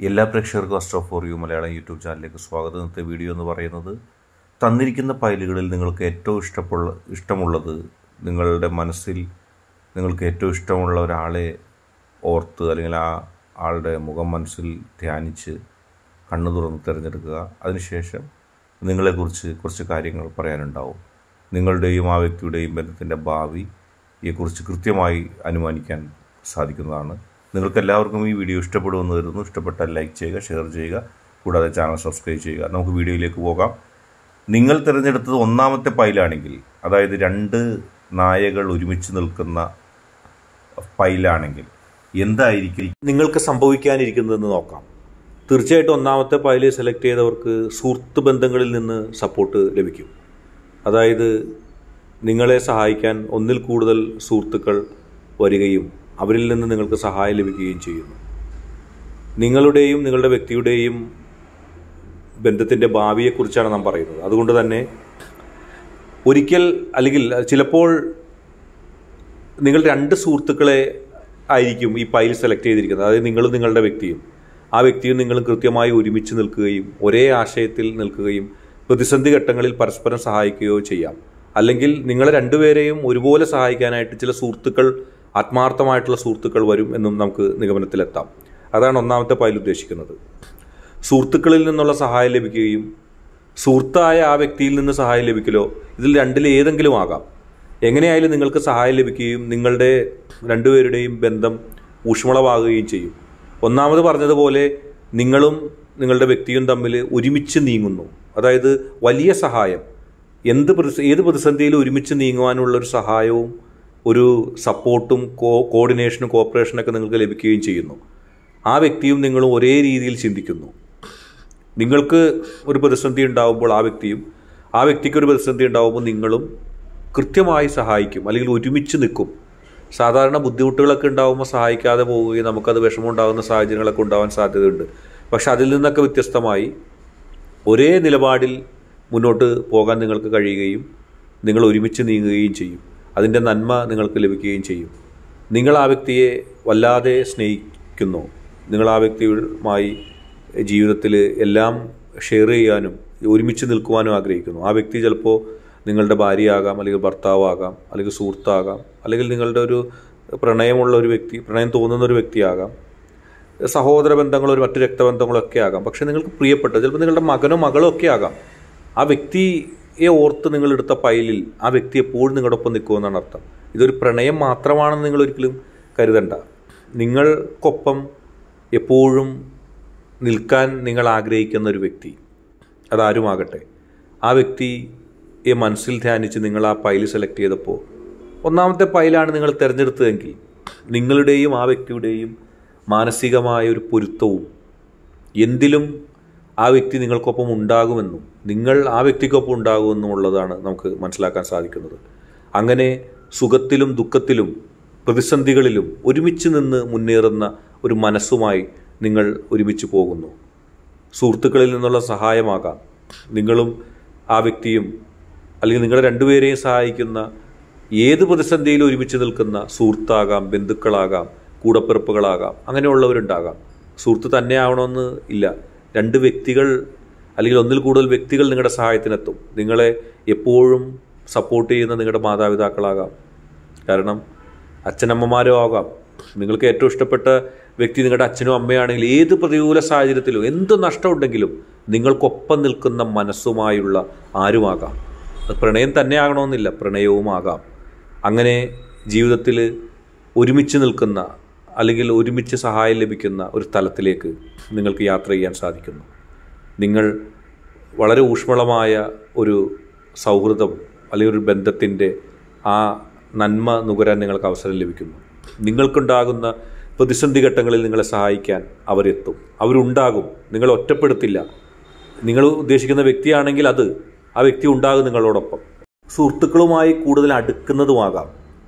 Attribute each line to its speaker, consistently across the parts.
Speaker 1: എല്ലാ പ്രേക്ഷകർക്കും Astro for you Malayalam YouTube ചാനലിലേക്ക് സ്വാഗതം ഇന്നത്തെ വീഡിയോ എന്ന് പറയുന്നത് തന്നിരിക്കുന്ന ഫയലുകളിൽ നിങ്ങൾക്ക് ഏറ്റവും ഇഷ്ടമുള്ള ഇഷ്ടമുള്ളത് നിങ്ങളുടെ മനസ്സിൽ നിങ്ങൾക്ക് ഏറ്റവും ഇഷ്ടമുള്ള ഒരാളെ ഓർത്ത് അല്ലെങ്കിൽ ആ ആളുടെ മുഖം മനസ്സിൽ ധ്യാനിച്ച് കണ്ണു തുറന്ന് തിരഞ്ഞെടുക്കുക അതിനുശേഷം നിങ്ങളെക്കുറിച്ച് കുറച്ച് കാര്യങ്ങൾ പറയാനുണ്ടാവും നിങ്ങളുടെയും ആ വ്യക്തിയുടെയും ബന്ധത്തിൻ്റെ ഭാവിയെക്കുറിച്ച് കൃത്യമായി അനുമാനിക്കാൻ സാധിക്കുന്നതാണ് നിങ്ങൾക്ക് എല്ലാവർക്കും ഈ വീഡിയോ ഇഷ്ടപ്പെടുമെന്ന് കരുതുന്നു ഇഷ്ടപ്പെട്ടാൽ ലൈക്ക് ചെയ്യുക ഷെയർ ചെയ്യുക കൂടാതെ ചാനൽ സബ്സ്ക്രൈബ് ചെയ്യുക നമുക്ക് വീഡിയോയിലേക്ക് പോകാം നിങ്ങൾ തിരഞ്ഞെടുത്തത് ഒന്നാമത്തെ പൈലാണെങ്കിൽ അതായത് രണ്ട് നായകൾ ഒരുമിച്ച് നിൽക്കുന്ന പൈലാണെങ്കിൽ എന്തായിരിക്കും
Speaker 2: നിങ്ങൾക്ക് സംഭവിക്കാനിരിക്കുന്നതെന്ന് നോക്കാം തീർച്ചയായിട്ടും ഒന്നാമത്തെ പൈല് സെലക്ട് ചെയ്തവർക്ക് സുഹൃത്ത് ബന്ധങ്ങളിൽ നിന്ന് സപ്പോർട്ട് ലഭിക്കും അതായത് നിങ്ങളെ സഹായിക്കാൻ ഒന്നിൽ കൂടുതൽ സുഹൃത്തുക്കൾ വരികയും അവരിൽ നിന്ന് നിങ്ങൾക്ക് സഹായം ലഭിക്കുകയും ചെയ്യുന്നു നിങ്ങളുടെയും നിങ്ങളുടെ വ്യക്തിയുടെയും ബന്ധത്തിൻ്റെ ഭാവിയെക്കുറിച്ചാണ് നാം പറയുന്നത് അതുകൊണ്ട് തന്നെ ഒരിക്കൽ അല്ലെങ്കിൽ ചിലപ്പോൾ നിങ്ങൾ രണ്ട് സുഹൃത്തുക്കളെ ആയിരിക്കും ഈ പൈൽ സെലക്ട് ചെയ്തിരിക്കുന്നത് അതായത് നിങ്ങളും നിങ്ങളുടെ വ്യക്തിയും ആ വ്യക്തിയും നിങ്ങളും കൃത്യമായി ഒരുമിച്ച് നിൽക്കുകയും ഒരേ ആശയത്തിൽ നിൽക്കുകയും പ്രതിസന്ധി ഘട്ടങ്ങളിൽ പരസ്പരം സഹായിക്കുകയോ ചെയ്യാം അല്ലെങ്കിൽ നിങ്ങളെ രണ്ടുപേരെയും ഒരുപോലെ സഹായിക്കാനായിട്ട് ചില സുഹൃത്തുക്കൾ ആത്മാർത്ഥമായിട്ടുള്ള സുഹൃത്തുക്കൾ വരും എന്നും നമുക്ക് നിഗമനത്തിലെത്താം അതാണ് ഒന്നാമത്തെ പൈൽ ഉദ്ദേശിക്കുന്നത് സുഹൃത്തുക്കളിൽ നിന്നുള്ള സഹായം ലഭിക്കുകയും സുഹൃത്തായ ആ വ്യക്തിയിൽ നിന്ന് സഹായം ലഭിക്കലോ ഇതിൽ രണ്ടിൽ ഏതെങ്കിലും ആകാം എങ്ങനെയായാലും നിങ്ങൾക്ക് സഹായം ലഭിക്കുകയും നിങ്ങളുടെ രണ്ടുപേരുടെയും ബന്ധം ഊഷ്മളമാകുകയും ചെയ്യും ഒന്നാമത് പറഞ്ഞതുപോലെ നിങ്ങളും നിങ്ങളുടെ വ്യക്തിയും തമ്മിൽ ഒരുമിച്ച് നീങ്ങുന്നു അതായത് വലിയ സഹായം എന്ത് പ്രതിസ ഏത് പ്രതിസന്ധിയിലും ഒരുമിച്ച് നീങ്ങുവാനുള്ള ഒരു സഹായവും ഒരു സപ്പോർട്ടും കോ കോർഡിനേഷനും കോപ്പറേഷനൊക്കെ നിങ്ങൾക്ക് ലഭിക്കുകയും ചെയ്യുന്നു ആ വ്യക്തിയും നിങ്ങളും ഒരേ രീതിയിൽ ചിന്തിക്കുന്നു നിങ്ങൾക്ക് ഒരു പ്രതിസന്ധി ഉണ്ടാകുമ്പോൾ ആ വ്യക്തിയും ആ വ്യക്തിക്ക് ഒരു പ്രതിസന്ധി ഉണ്ടാകുമ്പോൾ നിങ്ങളും കൃത്യമായി സഹായിക്കും അല്ലെങ്കിൽ ഒരുമിച്ച് നിൽക്കും സാധാരണ ബുദ്ധിമുട്ടുകളൊക്കെ ഉണ്ടാകുമ്പോൾ സഹായിക്കാതെ പോവുകയും നമുക്കത് വിഷമം ഉണ്ടാകുന്ന സാഹചര്യങ്ങളൊക്കെ ഉണ്ടാവാൻ സാധ്യതയുണ്ട് പക്ഷെ അതിൽ നിന്നൊക്കെ വ്യത്യസ്തമായി ഒരേ നിലപാടിൽ മുന്നോട്ട് പോകാൻ നിങ്ങൾക്ക് കഴിയുകയും നിങ്ങൾ ഒരുമിച്ച് നീങ്ങുകയും ചെയ്യും അതിൻ്റെ നന്മ നിങ്ങൾക്ക് ലഭിക്കുകയും ചെയ്യും നിങ്ങൾ ആ വ്യക്തിയെ വല്ലാതെ സ്നേഹിക്കുന്നു നിങ്ങൾ ആ വ്യക്തിയുമായി ജീവിതത്തിൽ എല്ലാം ഷെയർ ചെയ്യാനും ഒരുമിച്ച് നിൽക്കുവാനും ആഗ്രഹിക്കുന്നു ആ വ്യക്തി ചിലപ്പോൾ നിങ്ങളുടെ ഭാര്യയാകാം അല്ലെങ്കിൽ ഭർത്താവാകാം അല്ലെങ്കിൽ സുഹൃത്താകാം അല്ലെങ്കിൽ നിങ്ങളുടെ ഒരു പ്രണയമുള്ള ഒരു വ്യക്തി പ്രണയം തോന്നുന്ന ഒരു വ്യക്തിയാകാം സഹോദര ബന്ധങ്ങളോ ഒരു മറ്റു രക്തബന്ധങ്ങളോ ഒക്കെ ആകാം പക്ഷേ നിങ്ങൾക്ക് പ്രിയപ്പെട്ട ചിലപ്പോൾ നിങ്ങളുടെ മകനോ മകളോ ഒക്കെ ആകാം ആ വ്യക്തിയെ ഓർത്ത് നിങ്ങൾ എടുത്ത പൈലിൽ ആ വ്യക്തി എപ്പോഴും നിങ്ങളുടെ ഒപ്പം നിൽക്കുമെന്നാണ് അർത്ഥം ഇതൊരു പ്രണയം മാത്രമാണെന്ന് നിങ്ങൾ ഒരിക്കലും കരുതണ്ട നിങ്ങൾക്കൊപ്പം എപ്പോഴും നിൽക്കാൻ നിങ്ങൾ ആഗ്രഹിക്കുന്ന ഒരു വ്യക്തി അതാരുമാകട്ടെ ആ വ്യക്തിയെ മനസ്സിൽ ധ്യാനിച്ച് നിങ്ങൾ ആ പൈൽ സെലക്ട് ചെയ്തപ്പോൾ ഒന്നാമത്തെ പൈലാണ് നിങ്ങൾ തിരഞ്ഞെടുത്തതെങ്കിൽ നിങ്ങളുടെയും ആ വ്യക്തിയുടെയും മാനസികമായ ഒരു പൊരുത്തവും എന്തിലും ആ വ്യക്തി നിങ്ങൾക്കൊപ്പം ഉണ്ടാകുമെന്നും നിങ്ങൾ ആ വ്യക്തിക്കൊപ്പം ഉണ്ടാകുമെന്നും ഉള്ളതാണ് നമുക്ക് മനസ്സിലാക്കാൻ സാധിക്കുന്നത് അങ്ങനെ സുഖത്തിലും ദുഃഖത്തിലും പ്രതിസന്ധികളിലും ഒരുമിച്ച് നിന്ന് മുന്നേറുന്ന ഒരു മനസ്സുമായി നിങ്ങൾ ഒരുമിച്ച് പോകുന്നു സുഹൃത്തുക്കളിൽ നിന്നുള്ള സഹായമാകാം നിങ്ങളും ആ വ്യക്തിയും അല്ലെങ്കിൽ നിങ്ങളെ രണ്ടുപേരെയും സഹായിക്കുന്ന ഏത് പ്രതിസന്ധിയിലും ഒരുമിച്ച് നിൽക്കുന്ന സുഹൃത്താകാം ബന്ധുക്കളാകാം കൂടപ്പിറപ്പുകളാകാം അങ്ങനെയുള്ളവരുണ്ടാകാം സുഹൃത്ത് തന്നെ ആവണമെന്ന് ഇല്ല രണ്ട് വ്യക്തികൾ അല്ലെങ്കിൽ ഒന്നിൽ കൂടുതൽ വ്യക്തികൾ നിങ്ങളുടെ സഹായത്തിനെത്തും നിങ്ങളെ എപ്പോഴും സപ്പോർട്ട് ചെയ്യുന്ന നിങ്ങളുടെ മാതാപിതാക്കളാകാം കാരണം അച്ഛനമ്മമാരോ ആകാം നിങ്ങൾക്ക് ഏറ്റവും ഇഷ്ടപ്പെട്ട വ്യക്തി നിങ്ങളുടെ അച്ഛനും അമ്മയാണെങ്കിൽ ഏത് പ്രതികൂല സാഹചര്യത്തിലും എന്ത് നഷ്ടമുണ്ടെങ്കിലും നിങ്ങൾക്കൊപ്പം നിൽക്കുന്ന മനസ്സുമായുള്ള ആരുമാകാം അത് പ്രണയം തന്നെ ആകണമെന്നില്ല പ്രണയവുമാകാം അങ്ങനെ ജീവിതത്തിൽ ഒരുമിച്ച് നിൽക്കുന്ന അല്ലെങ്കിൽ ഒരുമിച്ച് സഹായം ലഭിക്കുന്ന ഒരു തലത്തിലേക്ക് നിങ്ങൾക്ക് യാത്ര ചെയ്യാൻ സാധിക്കുന്നു നിങ്ങൾ വളരെ ഊഷ്മളമായ ഒരു സൗഹൃദം അല്ലെങ്കിൽ ഒരു ബന്ധത്തിൻ്റെ ആ നന്മ നുകരാൻ നിങ്ങൾക്ക് അവസരം ലഭിക്കുന്നു നിങ്ങൾക്കുണ്ടാകുന്ന പ്രതിസന്ധി ഘട്ടങ്ങളിൽ നിങ്ങളെ സഹായിക്കാൻ അവരെത്തും അവരുണ്ടാകും നിങ്ങൾ ഒറ്റപ്പെടുത്തില്ല നിങ്ങൾ ഉദ്ദേശിക്കുന്ന വ്യക്തിയാണെങ്കിൽ അത് ആ വ്യക്തി ഉണ്ടാകും നിങ്ങളോടൊപ്പം സുഹൃത്തുക്കളുമായി കൂടുതൽ അടുക്കുന്നതുമാകാം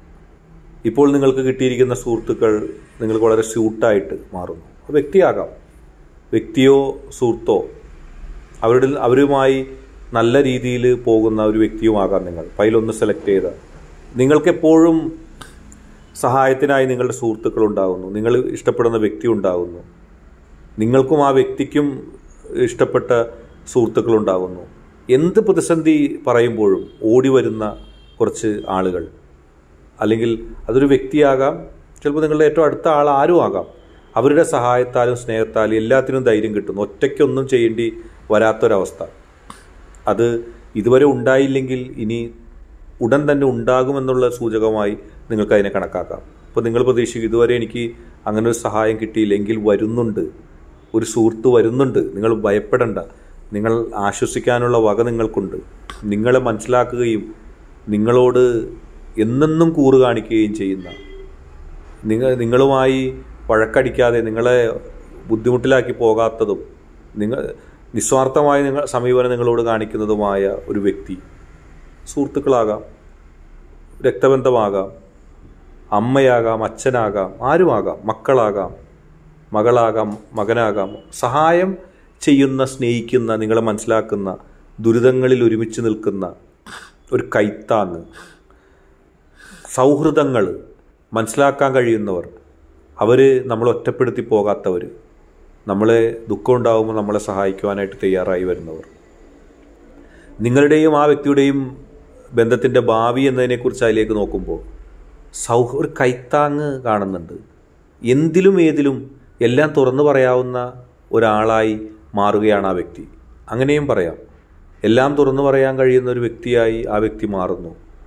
Speaker 2: ഇപ്പോൾ നിങ്ങൾക്ക് കിട്ടിയിരിക്കുന്ന സുഹൃത്തുക്കൾ നിങ്ങൾക്ക് വളരെ സ്യൂട്ടായിട്ട് മാറുന്നു വ്യക്തിയാകാം വ്യക്തിയോ സുഹൃത്തോ അവരുടെ അവരുമായി നല്ല രീതിയിൽ പോകുന്ന ഒരു വ്യക്തിയുമാകാം നിങ്ങൾ ഫയലൊന്ന് സെലക്ട് ചെയ്ത നിങ്ങൾക്കെപ്പോഴും സഹായത്തിനായി നിങ്ങളുടെ സുഹൃത്തുക്കൾ ഉണ്ടാകുന്നു നിങ്ങൾ ഇഷ്ടപ്പെടുന്ന വ്യക്തി ഉണ്ടാകുന്നു നിങ്ങൾക്കും ആ വ്യക്തിക്കും ഇഷ്ടപ്പെട്ട സുഹൃത്തുക്കളുണ്ടാകുന്നു എന്ത് പ്രതിസന്ധി പറയുമ്പോഴും ഓടി വരുന്ന കുറച്ച് ആളുകൾ അല്ലെങ്കിൽ അതൊരു വ്യക്തിയാകാം ചിലപ്പോൾ നിങ്ങളുടെ ഏറ്റവും അടുത്ത ആൾ ആരും ആകാം അവരുടെ സഹായത്താലും സ്നേഹത്താലും എല്ലാത്തിനും ധൈര്യം കിട്ടുന്നു ഒറ്റയ്ക്കൊന്നും ചെയ്യേണ്ടി വരാത്തൊരവസ്ഥ അത് ഇതുവരെ ഉണ്ടായില്ലെങ്കിൽ ഇനി ഉടൻ തന്നെ ഉണ്ടാകുമെന്നുള്ള സൂചകമായി നിങ്ങൾക്ക് അതിനെ കണക്കാക്കാം അപ്പോൾ നിങ്ങൾ പ്രതീക്ഷിക്കും ഇതുവരെ എനിക്ക് അങ്ങനെ ഒരു സഹായം കിട്ടിയില്ലെങ്കിൽ വരുന്നുണ്ട് ഒരു സുഹൃത്ത് വരുന്നുണ്ട് നിങ്ങൾ ഭയപ്പെടണ്ട നിങ്ങൾ ആശ്വസിക്കാനുള്ള വക നിങ്ങൾക്കുണ്ട് നിങ്ങളെ മനസ്സിലാക്കുകയും നിങ്ങളോട് എന്നെന്നും കൂറ് കാണിക്കുകയും ചെയ്യുന്ന നിങ്ങൾ നിങ്ങളുമായി വഴക്കടിക്കാതെ നിങ്ങളെ ബുദ്ധിമുട്ടിലാക്കി പോകാത്തതും നിങ്ങൾ നിസ്വാർത്ഥമായ നിങ്ങൾ സമീപനം നിങ്ങളോട് കാണിക്കുന്നതുമായ ഒരു വ്യക്തി സുഹൃത്തുക്കളാകാം രക്തബന്ധമാകാം അമ്മയാകാം അച്ഛനാകാം ആരുമാകാം മക്കളാകാം മകളാകാം മകനാകാം സഹായം ചെയ്യുന്ന സ്നേഹിക്കുന്ന നിങ്ങളെ മനസ്സിലാക്കുന്ന ദുരിതങ്ങളിൽ ഒരുമിച്ച് നിൽക്കുന്ന ഒരു കൈത്താങ്ങ് സൗഹൃദങ്ങൾ മനസ്സിലാക്കാൻ കഴിയുന്നവർ അവർ നമ്മളെ ഒറ്റപ്പെടുത്തി പോകാത്തവർ നമ്മളെ ദുഃഖം ഉണ്ടാകുമ്പോൾ നമ്മളെ സഹായിക്കുവാനായിട്ട് തയ്യാറായി വരുന്നവർ നിങ്ങളുടെയും ആ വ്യക്തിയുടെയും ബന്ധത്തിൻ്റെ ഭാവി എന്നതിനെക്കുറിച്ച് അതിലേക്ക് നോക്കുമ്പോൾ സൗഹ ഒരു കൈത്താങ്ങ് കാണുന്നുണ്ട് എന്തിലും ഏതിലും എല്ലാം തുറന്നു പറയാവുന്ന ഒരാളായി മാറുകയാണ് ആ വ്യക്തി അങ്ങനെയും പറയാം എല്ലാം തുറന്നു പറയാൻ കഴിയുന്ന ഒരു വ്യക്തിയായി ആ വ്യക്തി മാറുന്നു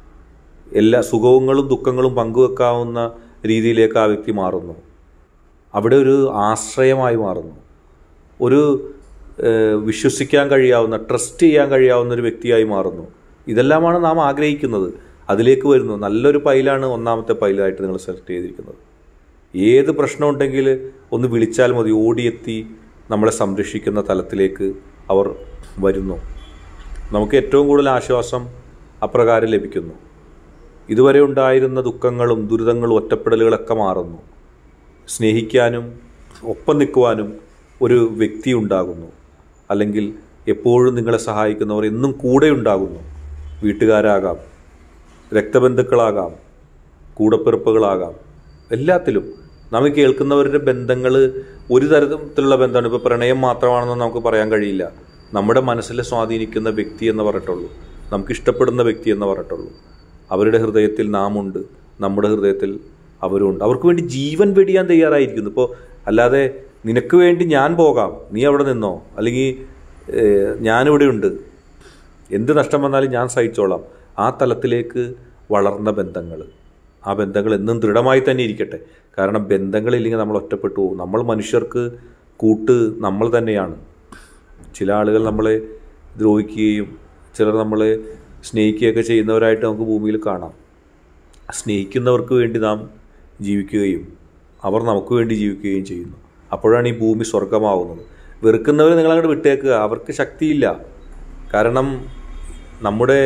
Speaker 2: എല്ലാ സുഖങ്ങളും ദുഃഖങ്ങളും പങ്കുവെക്കാവുന്ന രീതിയിലേക്ക് ആ വ്യക്തി മാറുന്നു അവിടെ ഒരു ആശ്രയമായി മാറുന്നു ഒരു ഏഹ്, വിശ്വസിക്കാൻ കഴിയാവുന്ന ട്രസ്റ്റ് ചെയ്യാൻ കഴിയാവുന്ന ഒരു വ്യക്തിയായി മാറുന്നു ഇതെല്ലാമാണ് നാം ആഗ്രഹിക്കുന്നത് അതിലേക്ക് വരുന്നു നല്ലൊരു പൈലാണ് ഒന്നാമത്തെ പൈലായിട്ട് നിങ്ങൾ സെലക്ട് ചെയ്തിരിക്കുന്നത് ഏത് പ്രശ്നമുണ്ടെങ്കിൽ ഒന്ന് വിളിച്ചാൽ മതി ഓടിയെത്തി നമ്മളെ സംരക്ഷിക്കുന്ന തലത്തിലേക്ക് അവർ വരുന്നു നമുക്ക് ഏറ്റവും കൂടുതൽ ആശ്വാസം അപ്രകാരം ലഭിക്കുന്നു ഇതുവരെ ഉണ്ടായിരുന്ന ദുഃഖങ്ങളും ദുരിതങ്ങളും ഒറ്റപ്പെടലുകളൊക്കെ മാറുന്നു സ്നേഹിക്കാനും ഒപ്പം നിൽക്കുവാനും ഒരു വ്യക്തി ഉണ്ടാകുന്നു അല്ലെങ്കിൽ എപ്പോഴും നിങ്ങളെ സഹായിക്കുന്നവർ എന്നും കൂടെ ഉണ്ടാകുന്നു വീട്ടുകാരാകാം രക്തബന്ധുക്കളാകാം കൂടപ്പിറപ്പുകളാകാം എല്ലാത്തിലും നമുക്ക് കേൾക്കുന്നവരുടെ ബന്ധങ്ങൾ ഒരു തരത്തിലുള്ള ബന്ധമാണ് ഇപ്പോൾ പ്രണയം മാത്രമാണെന്ന് നമുക്ക് പറയാൻ കഴിയില്ല നമ്മുടെ മനസ്സിലെ സ്വാധീനിക്കുന്ന വ്യക്തി എന്ന് പറഞ്ഞിട്ടുള്ളൂ നമുക്ക് ഇഷ്ടപ്പെടുന്ന വ്യക്തി എന്ന് പറഞ്ഞിട്ടുള്ളൂ അവരുടെ ഹൃദയത്തിൽ നാമുണ്ട് നമ്മുടെ ഹൃദയത്തിൽ അവരുണ്ട് അവർക്ക് വേണ്ടി ജീവൻ വെടിയാൻ തയ്യാറായിരിക്കുന്നു ഇപ്പോൾ അല്ലാതെ നിനക്ക് വേണ്ടി ഞാൻ പോകാം നീ അവിടെ നിന്നോ അല്ലെങ്കിൽ ഏഹ്, ഞാനിവിടെ ഉണ്ട് എന്ത് നഷ്ടം വന്നാലും ഞാൻ സഹിച്ചോളാം ആ തലത്തിലേക്ക് വളർന്ന ബന്ധങ്ങൾ ആ ബന്ധങ്ങൾ എന്നും ദൃഢമായി തന്നെ ഇരിക്കട്ടെ കാരണം ബന്ധങ്ങളില്ലെങ്കിൽ നമ്മൾ ഒറ്റപ്പെട്ടു പോകും നമ്മൾ മനുഷ്യർക്ക് കൂട്ട് നമ്മൾ തന്നെയാണ് ചില ആളുകൾ നമ്മളെ ദ്രോഹിക്കുകയും ചിലർ നമ്മളെ സ്നേഹിക്കുകയൊക്കെ ചെയ്യുന്നവരായിട്ട് നമുക്ക് ഭൂമിയിൽ കാണാം സ്നേഹിക്കുന്നവർക്ക് വേണ്ടി നാം ജീവിക്കുകയും അവർ നമുക്ക് വേണ്ടി ജീവിക്കുകയും ചെയ്യുന്നു അപ്പോഴാണ് ഈ ഭൂമി സ്വർഗമാവുന്നത് വെറുക്കുന്നവർ നിങ്ങളങ്ങോട്ട് വിട്ടേക്കുക അവർക്ക് ശക്തിയില്ല കാരണം നമ്മുടെ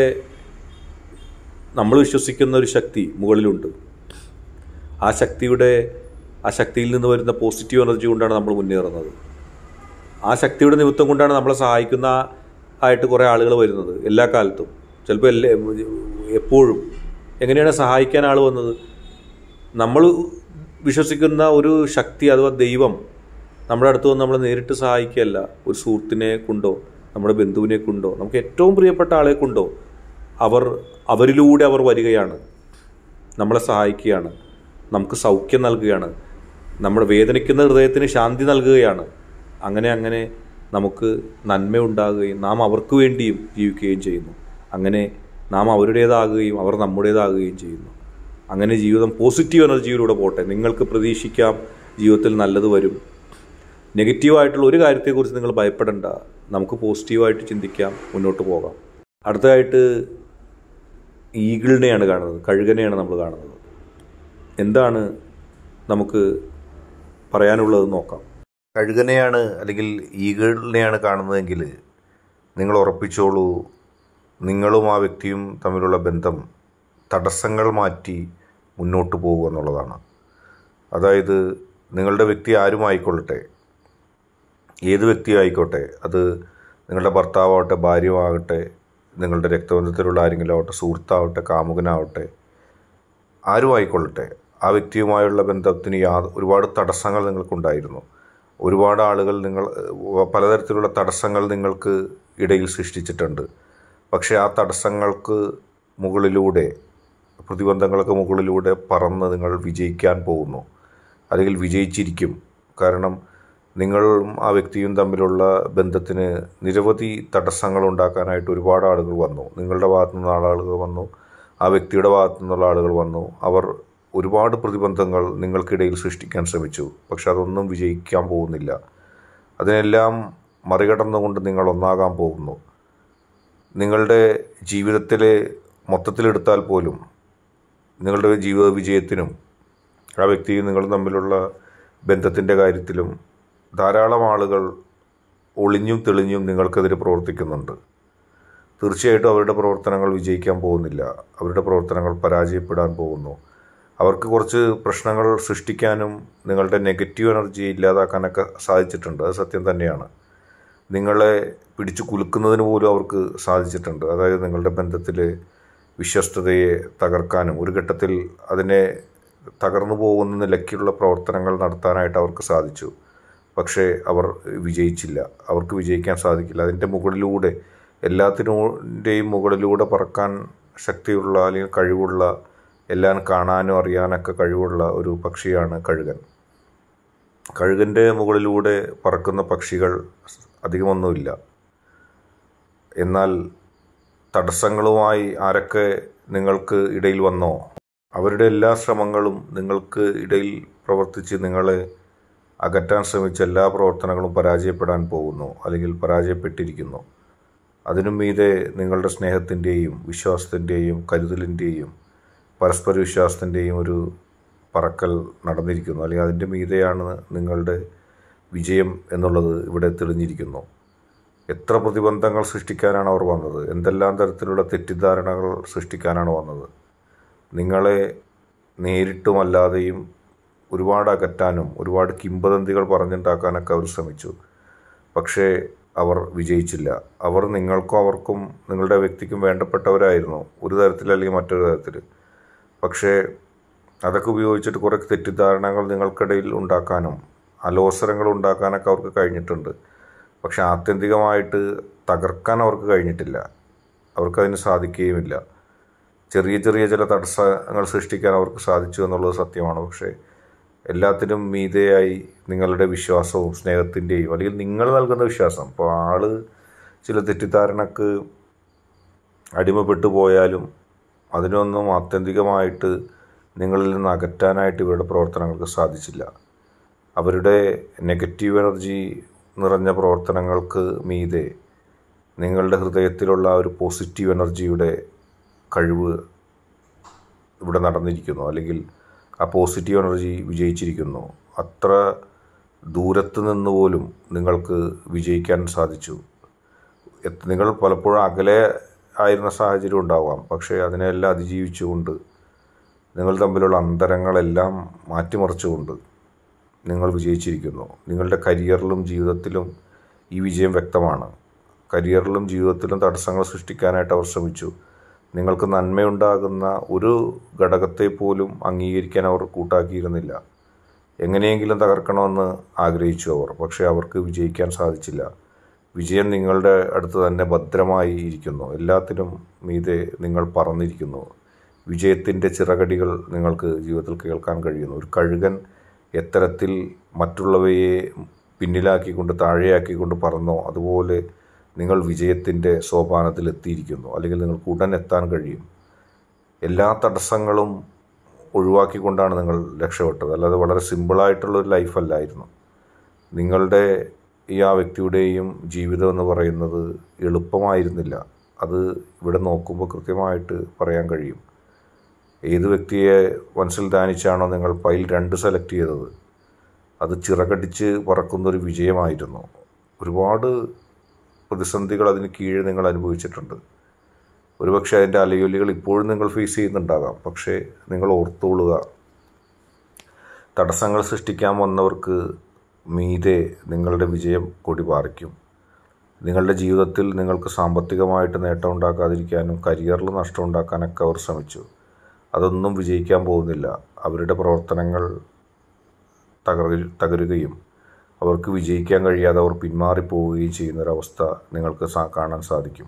Speaker 2: നമ്മൾ വിശ്വസിക്കുന്ന ഒരു ശക്തി മുകളിലുണ്ട് ആ ശക്തിയുടെ ആ ശക്തിയിൽ നിന്ന് വരുന്ന പോസിറ്റീവ് എനർജി കൊണ്ടാണ് നമ്മൾ മുന്നേറുന്നത് ആ ശക്തിയുടെ നിമിത്തം കൊണ്ടാണ് നമ്മളെ സഹായിക്കുന്ന ആയിട്ട് കുറേ ആളുകൾ വരുന്നത് എല്ലാ കാലത്തും ചിലപ്പോൾ എല്ലാ എപ്പോഴും എങ്ങനെയാണ് സഹായിക്കാൻ ആൾ വന്നത് നമ്മൾ വിശ്വസിക്കുന്ന ഒരു ശക്തി അഥവാ ദൈവം നമ്മുടെ അടുത്ത് വന്ന് നമ്മളെ നേരിട്ട് സഹായിക്കുകയല്ല ഒരു സുഹൃത്തിനെ കൊണ്ടോ നമ്മുടെ ബന്ധുവിനെ കൊണ്ടോ നമുക്ക് ഏറ്റവും പ്രിയപ്പെട്ട ആളെ കൊണ്ടോ അവർ അവരിലൂടെ അവർ വരികയാണ് നമ്മളെ സഹായിക്കുകയാണ് നമുക്ക് സൗഖ്യം നൽകുകയാണ് നമ്മുടെ വേദനിക്കുന്ന ഹൃദയത്തിന് ശാന്തി നൽകുകയാണ് അങ്ങനെ അങ്ങനെ നമുക്ക് നന്മ ഉണ്ടാകുകയും നാം അവർക്ക് വേണ്ടിയും ജീവിക്കുകയും ചെയ്യുന്നു അങ്ങനെ നാം അവരുടേതാകുകയും അവർ നമ്മുടേതാകുകയും ചെയ്യുന്നു അങ്ങനെ ജീവിതം പോസിറ്റീവ് എനർജിയിലൂടെ പോട്ടെ നിങ്ങൾക്ക് പ്രതീക്ഷിക്കാം ജീവിതത്തിൽ നല്ലത് വരും നെഗറ്റീവായിട്ടുള്ള ഒരു കാര്യത്തെക്കുറിച്ച് നിങ്ങൾ ഭയപ്പെടേണ്ട നമുക്ക് പോസിറ്റീവായിട്ട് ചിന്തിക്കാം മുന്നോട്ട് പോകാം അടുത്തതായിട്ട് ഈഗിളിനെയാണ് കാണുന്നത് കഴുകനെയാണ് നമ്മൾ കാണുന്നത് എന്താണ് നമുക്ക് പറയാനുള്ളത് നോക്കാം
Speaker 1: കഴുകനെയാണ് അല്ലെങ്കിൽ ഈഗിളിനെയാണ് കാണുന്നതെങ്കിൽ നിങ്ങൾ ഉറപ്പിച്ചോളൂ നിങ്ങളും ആ വ്യക്തിയും തമ്മിലുള്ള ബന്ധം തടസ്സങ്ങൾ മാറ്റി മുന്നോട്ട് പോകുക എന്നുള്ളതാണ് അതായത് നിങ്ങളുടെ വ്യക്തി ആരും ആയിക്കൊള്ളട്ടെ ഏത് വ്യക്തിയും ആയിക്കോട്ടെ അത് നിങ്ങളുടെ ഭർത്താവാവട്ടെ ഭാര്യമാകട്ടെ നിങ്ങളുടെ രക്തബന്ധത്തിലുള്ള ആരെങ്കിലും ആവട്ടെ സുഹൃത്താവട്ടെ കാമുകനാവട്ടെ ആരും ആയിക്കൊള്ളട്ടെ ആ വ്യക്തിയുമായുള്ള ബന്ധത്തിന് യാ ഒരുപാട് തടസ്സങ്ങൾ നിങ്ങൾക്കുണ്ടായിരുന്നു ഒരുപാട് ആളുകൾ നിങ്ങൾ പലതരത്തിലുള്ള തടസ്സങ്ങൾ നിങ്ങൾക്ക് ഇടയിൽ സൃഷ്ടിച്ചിട്ടുണ്ട് പക്ഷേ ആ തടസ്സങ്ങൾക്ക് മുകളിലൂടെ പ്രതിബന്ധങ്ങൾക്ക് മുകളിലൂടെ പറന്ന് നിങ്ങൾ വിജയിക്കാൻ പോകുന്നു അല്ലെങ്കിൽ വിജയിച്ചിരിക്കും കാരണം നിങ്ങളും ആ വ്യക്തിയും തമ്മിലുള്ള ബന്ധത്തിന് നിരവധി തടസ്സങ്ങൾ ഉണ്ടാക്കാനായിട്ട് ഒരുപാട് ആളുകൾ വന്നു നിങ്ങളുടെ ഭാഗത്തു നിന്നുള്ള ആളുകൾ വന്നു ആ വ്യക്തിയുടെ ഭാഗത്തു നിന്നുള്ള ആളുകൾ വന്നു അവർ ഒരുപാട് പ്രതിബന്ധങ്ങൾ നിങ്ങൾക്കിടയിൽ സൃഷ്ടിക്കാൻ ശ്രമിച്ചു പക്ഷെ അതൊന്നും വിജയിക്കാൻ പോകുന്നില്ല അതിനെല്ലാം മറികടന്നുകൊണ്ട് നിങ്ങൾ ഒന്നാകാൻ പോകുന്നു നിങ്ങളുടെ ജീവിതത്തിലെ മൊത്തത്തിലെടുത്താൽ പോലും നിങ്ങളുടെ ജീവിത വിജയത്തിനും ആ വ്യക്തിയും നിങ്ങളും തമ്മിലുള്ള ബന്ധത്തിൻ്റെ കാര്യത്തിലും ധാരാളം ആളുകൾ ഒളിഞ്ഞും തെളിഞ്ഞും നിങ്ങൾക്കെതിരെ പ്രവർത്തിക്കുന്നുണ്ട് തീർച്ചയായിട്ടും അവരുടെ പ്രവർത്തനങ്ങൾ വിജയിക്കാൻ പോകുന്നില്ല അവരുടെ പ്രവർത്തനങ്ങൾ പരാജയപ്പെടാൻ പോകുന്നു അവർക്ക് കുറച്ച് പ്രശ്നങ്ങൾ സൃഷ്ടിക്കാനും നിങ്ങളുടെ നെഗറ്റീവ് എനർജി ഇല്ലാതാക്കാനൊക്കെ സാധിച്ചിട്ടുണ്ട് അത് സത്യം തന്നെയാണ് നിങ്ങളെ പിടിച്ചു കുലുക്കുന്നതിന് പോലും അവർക്ക് സാധിച്ചിട്ടുണ്ട് അതായത് നിങ്ങളുടെ ബന്ധത്തിലെ വിശ്വസ്തതയെ തകർക്കാനും ഒരു ഘട്ടത്തിൽ അതിനെ തകർന്നു പോകുന്ന നിലയ്ക്കുള്ള പ്രവർത്തനങ്ങൾ നടത്താനായിട്ട് അവർക്ക് സാധിച്ചു പക്ഷേ അവർ വിജയിച്ചില്ല അവർക്ക് വിജയിക്കാൻ സാധിക്കില്ല അതിൻ്റെ മുകളിലൂടെ എല്ലാത്തിൻ്റെയും മുകളിലൂടെ പറക്കാൻ ശക്തിയുള്ള അല്ലെങ്കിൽ കഴിവുള്ള എല്ലാം കാണാനും അറിയാനൊക്കെ കഴിവുള്ള ഒരു പക്ഷിയാണ് കഴുകൻ കഴുകൻ്റെ മുകളിലൂടെ പറക്കുന്ന പക്ഷികൾ അധികമൊന്നുമില്ല എന്നാൽ തടസ്സങ്ങളുമായി ആരൊക്കെ നിങ്ങൾക്ക് ഇടയിൽ വന്നോ അവരുടെ എല്ലാ ശ്രമങ്ങളും നിങ്ങൾക്ക് ഇടയിൽ പ്രവർത്തിച്ച് നിങ്ങളെ അകറ്റാൻ ശ്രമിച്ച എല്ലാ പ്രവർത്തനങ്ങളും പരാജയപ്പെടാൻ പോകുന്നു അല്ലെങ്കിൽ പരാജയപ്പെട്ടിരിക്കുന്നു അതിനും മീതെ നിങ്ങളുടെ സ്നേഹത്തിൻ്റെയും വിശ്വാസത്തിൻ്റെയും കരുതലിൻ്റെയും പരസ്പര വിശ്വാസത്തിൻ്റെയും ഒരു പറക്കൽ നടന്നിരിക്കുന്നു അല്ലെങ്കിൽ അതിൻ്റെ മീതെയാണ് നിങ്ങളുടെ വിജയം എന്നുള്ളത് ഇവിടെ തെളിഞ്ഞിരിക്കുന്നു എത്ര പ്രതിബന്ധങ്ങൾ സൃഷ്ടിക്കാനാണ് അവർ വന്നത് എന്തെല്ലാം തരത്തിലുള്ള തെറ്റിദ്ധാരണകൾ സൃഷ്ടിക്കാനാണ് വന്നത് നിങ്ങളെ നേരിട്ടുമല്ലാതെയും ഒരുപാട് അകറ്റാനും ഒരുപാട് കിംബദന്തികൾ പറഞ്ഞുണ്ടാക്കാനൊക്കെ അവർ ശ്രമിച്ചു പക്ഷേ അവർ വിജയിച്ചില്ല അവർ നിങ്ങൾക്കും അവർക്കും നിങ്ങളുടെ വ്യക്തിക്കും വേണ്ടപ്പെട്ടവരായിരുന്നു ഒരു തരത്തിൽ അല്ലെങ്കിൽ മറ്റൊരു തരത്തിൽ പക്ഷേ അതൊക്കെ ഉപയോഗിച്ചിട്ട് കുറേ തെറ്റിദ്ധാരണകൾ നിങ്ങൾക്കിടയിൽ ഉണ്ടാക്കാനും അലോസരങ്ങൾ ഉണ്ടാക്കാനൊക്കെ അവർക്ക് കഴിഞ്ഞിട്ടുണ്ട് പക്ഷെ ആത്യന്തികമായിട്ട് തകർക്കാൻ അവർക്ക് കഴിഞ്ഞിട്ടില്ല അവർക്കതിന് സാധിക്കുകയുമില്ല ചെറിയ ചെറിയ ചില തടസ്സങ്ങൾ സൃഷ്ടിക്കാൻ അവർക്ക് സാധിച്ചു എന്നുള്ളത് സത്യമാണ് പക്ഷേ എല്ലാത്തിനും മീതെയായി നിങ്ങളുടെ വിശ്വാസവും സ്നേഹത്തിൻ്റെയും അല്ലെങ്കിൽ നിങ്ങൾ നൽകുന്ന വിശ്വാസം ഇപ്പോൾ ആള് ചില തെറ്റിദ്ധാരണക്ക് അടിമപ്പെട്ടു പോയാലും അതിനൊന്നും ആത്യന്തികമായിട്ട് നിങ്ങളിൽ നിന്ന് അകറ്റാനായിട്ട് ഇവരുടെ പ്രവർത്തനങ്ങൾക്ക് സാധിച്ചില്ല അവരുടെ നെഗറ്റീവ് എനർജി നിറഞ്ഞ പ്രവർത്തനങ്ങൾക്ക് മീതെ നിങ്ങളുടെ ഹൃദയത്തിലുള്ള ഒരു പോസിറ്റീവ് എനർജിയുടെ കഴിവ് ഇവിടെ നടന്നിരിക്കുന്നു അല്ലെങ്കിൽ ആ പോസിറ്റീവ് എനർജി വിജയിച്ചിരിക്കുന്നു അത്ര ദൂരത്ത് നിന്ന് പോലും നിങ്ങൾക്ക് വിജയിക്കാൻ സാധിച്ചു എത്ര- നിങ്ങൾ പലപ്പോഴും അകലെ ആയിരുന്ന സാഹചര്യം ഉണ്ടാവാം പക്ഷേ അതിനെല്ലാം അതിജീവിച്ചുകൊണ്ട് നിങ്ങൾ തമ്മിലുള്ള അന്തരങ്ങളെല്ലാം മാറ്റിമറിച്ചുകൊണ്ട് നിങ്ങൾ വിജയിച്ചിരിക്കുന്നു നിങ്ങളുടെ കരിയറിലും ജീവിതത്തിലും ഈ വിജയം വ്യക്തമാണ് കരിയറിലും ജീവിതത്തിലും തടസ്സങ്ങൾ സൃഷ്ടിക്കാനായിട്ട് അവർ ശ്രമിച്ചു നിങ്ങൾക്ക് നന്മയുണ്ടാകുന്ന ഒരു ഘടകത്തെ പോലും അംഗീകരിക്കാൻ അവർ കൂട്ടാക്കിയിരുന്നില്ല എങ്ങനെയെങ്കിലും തകർക്കണമെന്ന് ആഗ്രഹിച്ചു അവർ പക്ഷേ അവർക്ക് വിജയിക്കാൻ സാധിച്ചില്ല വിജയം നിങ്ങളുടെ അടുത്ത് തന്നെ ഭദ്രമായി ഇരിക്കുന്നു എല്ലാത്തിനും മീതെ നിങ്ങൾ പറന്നിരിക്കുന്നു വിജയത്തിൻ്റെ ചിറകടികൾ നിങ്ങൾക്ക് ജീവിതത്തിൽ കേൾക്കാൻ കഴിയുന്നു ഒരു കഴുകൻ എത്തരത്തിൽ മറ്റുള്ളവയെ പിന്നിലാക്കിക്കൊണ്ട് താഴെയാക്കിക്കൊണ്ട് പറന്നോ അതുപോലെ നിങ്ങൾ വിജയത്തിൻ്റെ സോപാനത്തിൽ എത്തിയിരിക്കുന്നു അല്ലെങ്കിൽ നിങ്ങൾക്ക് ഉടൻ എത്താൻ കഴിയും എല്ലാ തടസ്സങ്ങളും ഒഴിവാക്കിക്കൊണ്ടാണ് നിങ്ങൾ രക്ഷപ്പെട്ടത് അല്ലാതെ വളരെ സിമ്പിളായിട്ടുള്ള ഒരു ലൈഫല്ലായിരുന്നു നിങ്ങളുടെ ഈ ആ വ്യക്തിയുടെയും ജീവിതം എന്ന് പറയുന്നത് എളുപ്പമായിരുന്നില്ല അത് ഇവിടെ നോക്കുമ്പോൾ കൃത്യമായിട്ട് പറയാൻ കഴിയും ഏത് വ്യക്തിയെ മനസ്സിൽ ധ്യാനിച്ചാണോ നിങ്ങൾ പൈൽ രണ്ട് സെലക്ട് ചെയ്തത് അത് ചിറകടിച്ച് പറക്കുന്ന ഒരു വിജയമായിരുന്നു ഒരുപാട് പ്രതിസന്ധികൾ അതിന് കീഴെ നിങ്ങൾ അനുഭവിച്ചിട്ടുണ്ട് ഒരുപക്ഷെ അതിൻ്റെ അലയൊലികൾ ഇപ്പോഴും നിങ്ങൾ ഫേസ് ചെയ്യുന്നുണ്ടാകാം പക്ഷേ നിങ്ങൾ ഓർത്തുകൊള്ളുക തടസ്സങ്ങൾ സൃഷ്ടിക്കാൻ വന്നവർക്ക് മീതെ നിങ്ങളുടെ വിജയം കൊടി പാറിക്കും നിങ്ങളുടെ ജീവിതത്തിൽ നിങ്ങൾക്ക് സാമ്പത്തികമായിട്ട് നേട്ടം ഉണ്ടാക്കാതിരിക്കാനും കരിയറിൽ നഷ്ടം ഉണ്ടാക്കാനൊക്കെ അവർ ശ്രമിച്ചു അതൊന്നും വിജയിക്കാൻ പോകുന്നില്ല അവരുടെ പ്രവർത്തനങ്ങൾ തകർ തകരുകയും
Speaker 2: അവർക്ക് വിജയിക്കാൻ കഴിയാതെ അവർ പിന്മാറിപ്പോവുകയും ചെയ്യുന്നൊരവസ്ഥ നിങ്ങൾക്ക് സാ- കാണാൻ സാധിക്കും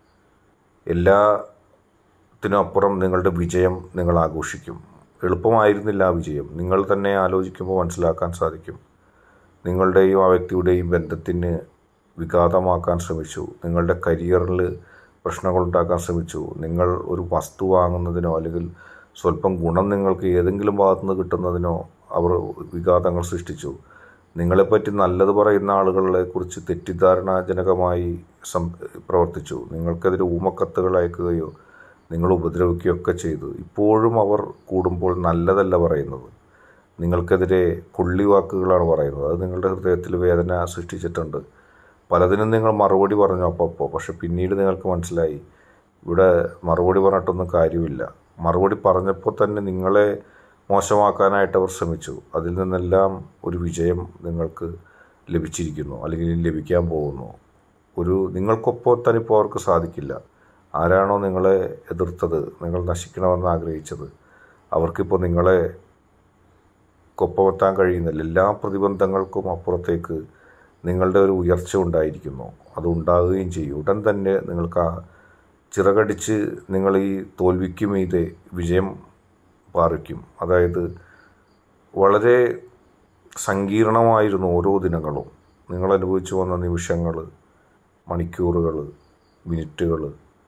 Speaker 2: എല്ലാത്തിനും അപ്പുറം നിങ്ങളുടെ വിജയം നിങ്ങൾ ആഘോഷിക്കും എളുപ്പമായിരുന്നില്ല ആ വിജയം നിങ്ങൾ തന്നെ ആലോചിക്കുമ്പോൾ മനസ്സിലാക്കാൻ സാധിക്കും നിങ്ങളുടെയും ആ വ്യക്തിയുടെയും ബന്ധത്തിന് വിഘാതമാക്കാൻ ശ്രമിച്ചു നിങ്ങളുടെ കരിയറിൽ പ്രശ്നങ്ങളുണ്ടാക്കാൻ ശ്രമിച്ചു നിങ്ങൾ ഒരു വസ്തു വാങ്ങുന്നതിനോ അല്ലെങ്കിൽ സ്വല്പം ഗുണം നിങ്ങൾക്ക് ഏതെങ്കിലും ഭാഗത്തുനിന്ന് കിട്ടുന്നതിനോ അവർ വിഘാതങ്ങൾ സൃഷ്ടിച്ചു നിങ്ങളെപ്പറ്റി നല്ലത് പറയുന്ന ആളുകളെ കുറിച്ച് തെറ്റിദ്ധാരണാജനകമായി സം പ്രവർത്തിച്ചു നിങ്ങൾക്കെതിരെ ഊമക്കത്തുകൾ അയക്കുകയോ നിങ്ങൾ ഉപദ്രവിക്കുകയോ ഒക്കെ ചെയ്തു ഇപ്പോഴും അവർ കൂടുമ്പോൾ നല്ലതല്ല പറയുന്നത് നിങ്ങൾക്കെതിരെ കൊള്ളിവാക്കുകളാണ് പറയുന്നത് അത് നിങ്ങളുടെ ഹൃദയത്തിൽ വേദന സൃഷ്ടിച്ചിട്ടുണ്ട് പലതിനും നിങ്ങൾ മറുപടി പറഞ്ഞു അപ്പോൾ അപ്പോൾ പക്ഷെ പിന്നീട് നിങ്ങൾക്ക് മനസ്സിലായി ഇവിടെ മറുപടി പറഞ്ഞിട്ടൊന്നും കാര്യമില്ല മറുപടി പറഞ്ഞപ്പോൾ തന്നെ നിങ്ങളെ മോശമാക്കാനായിട്ട് അവർ ശ്രമിച്ചു അതിൽ നിന്നെല്ലാം ഒരു വിജയം നിങ്ങൾക്ക് ലഭിച്ചിരിക്കുന്നു അല്ലെങ്കിൽ ഇനി ലഭിക്കാൻ പോകുന്നു ഒരു നിങ്ങൾക്കൊപ്പം തന്നെ ഇപ്പോൾ അവർക്ക് സാധിക്കില്ല ആരാണോ നിങ്ങളെ എതിർത്തത് നിങ്ങൾ നശിക്കണമെന്ന് ആഗ്രഹിച്ചത് അവർക്കിപ്പോൾ നിങ്ങളെ കൊപ്പമെത്താൻ കഴിയുന്നില്ല എല്ലാ പ്രതിബന്ധങ്ങൾക്കും അപ്പുറത്തേക്ക് നിങ്ങളുടെ ഒരു ഉയർച്ച ഉണ്ടായിരിക്കുന്നു അത് ഉണ്ടാകുകയും ചെയ്യും ഉടൻ തന്നെ നിങ്ങൾക്ക് ആ ചിറകടിച്ച് നിങ്ങൾ ഈ തോൽവിക്ക് മീതെ വിജയം പാറിക്കും അതായത് വളരെ സങ്കീർണമായിരുന്നു ഓരോ ദിനങ്ങളും നിങ്ങൾ അനുഭവിച്ചു വന്ന നിമിഷങ്ങൾ മണിക്കൂറുകൾ മിനിറ്റുകൾ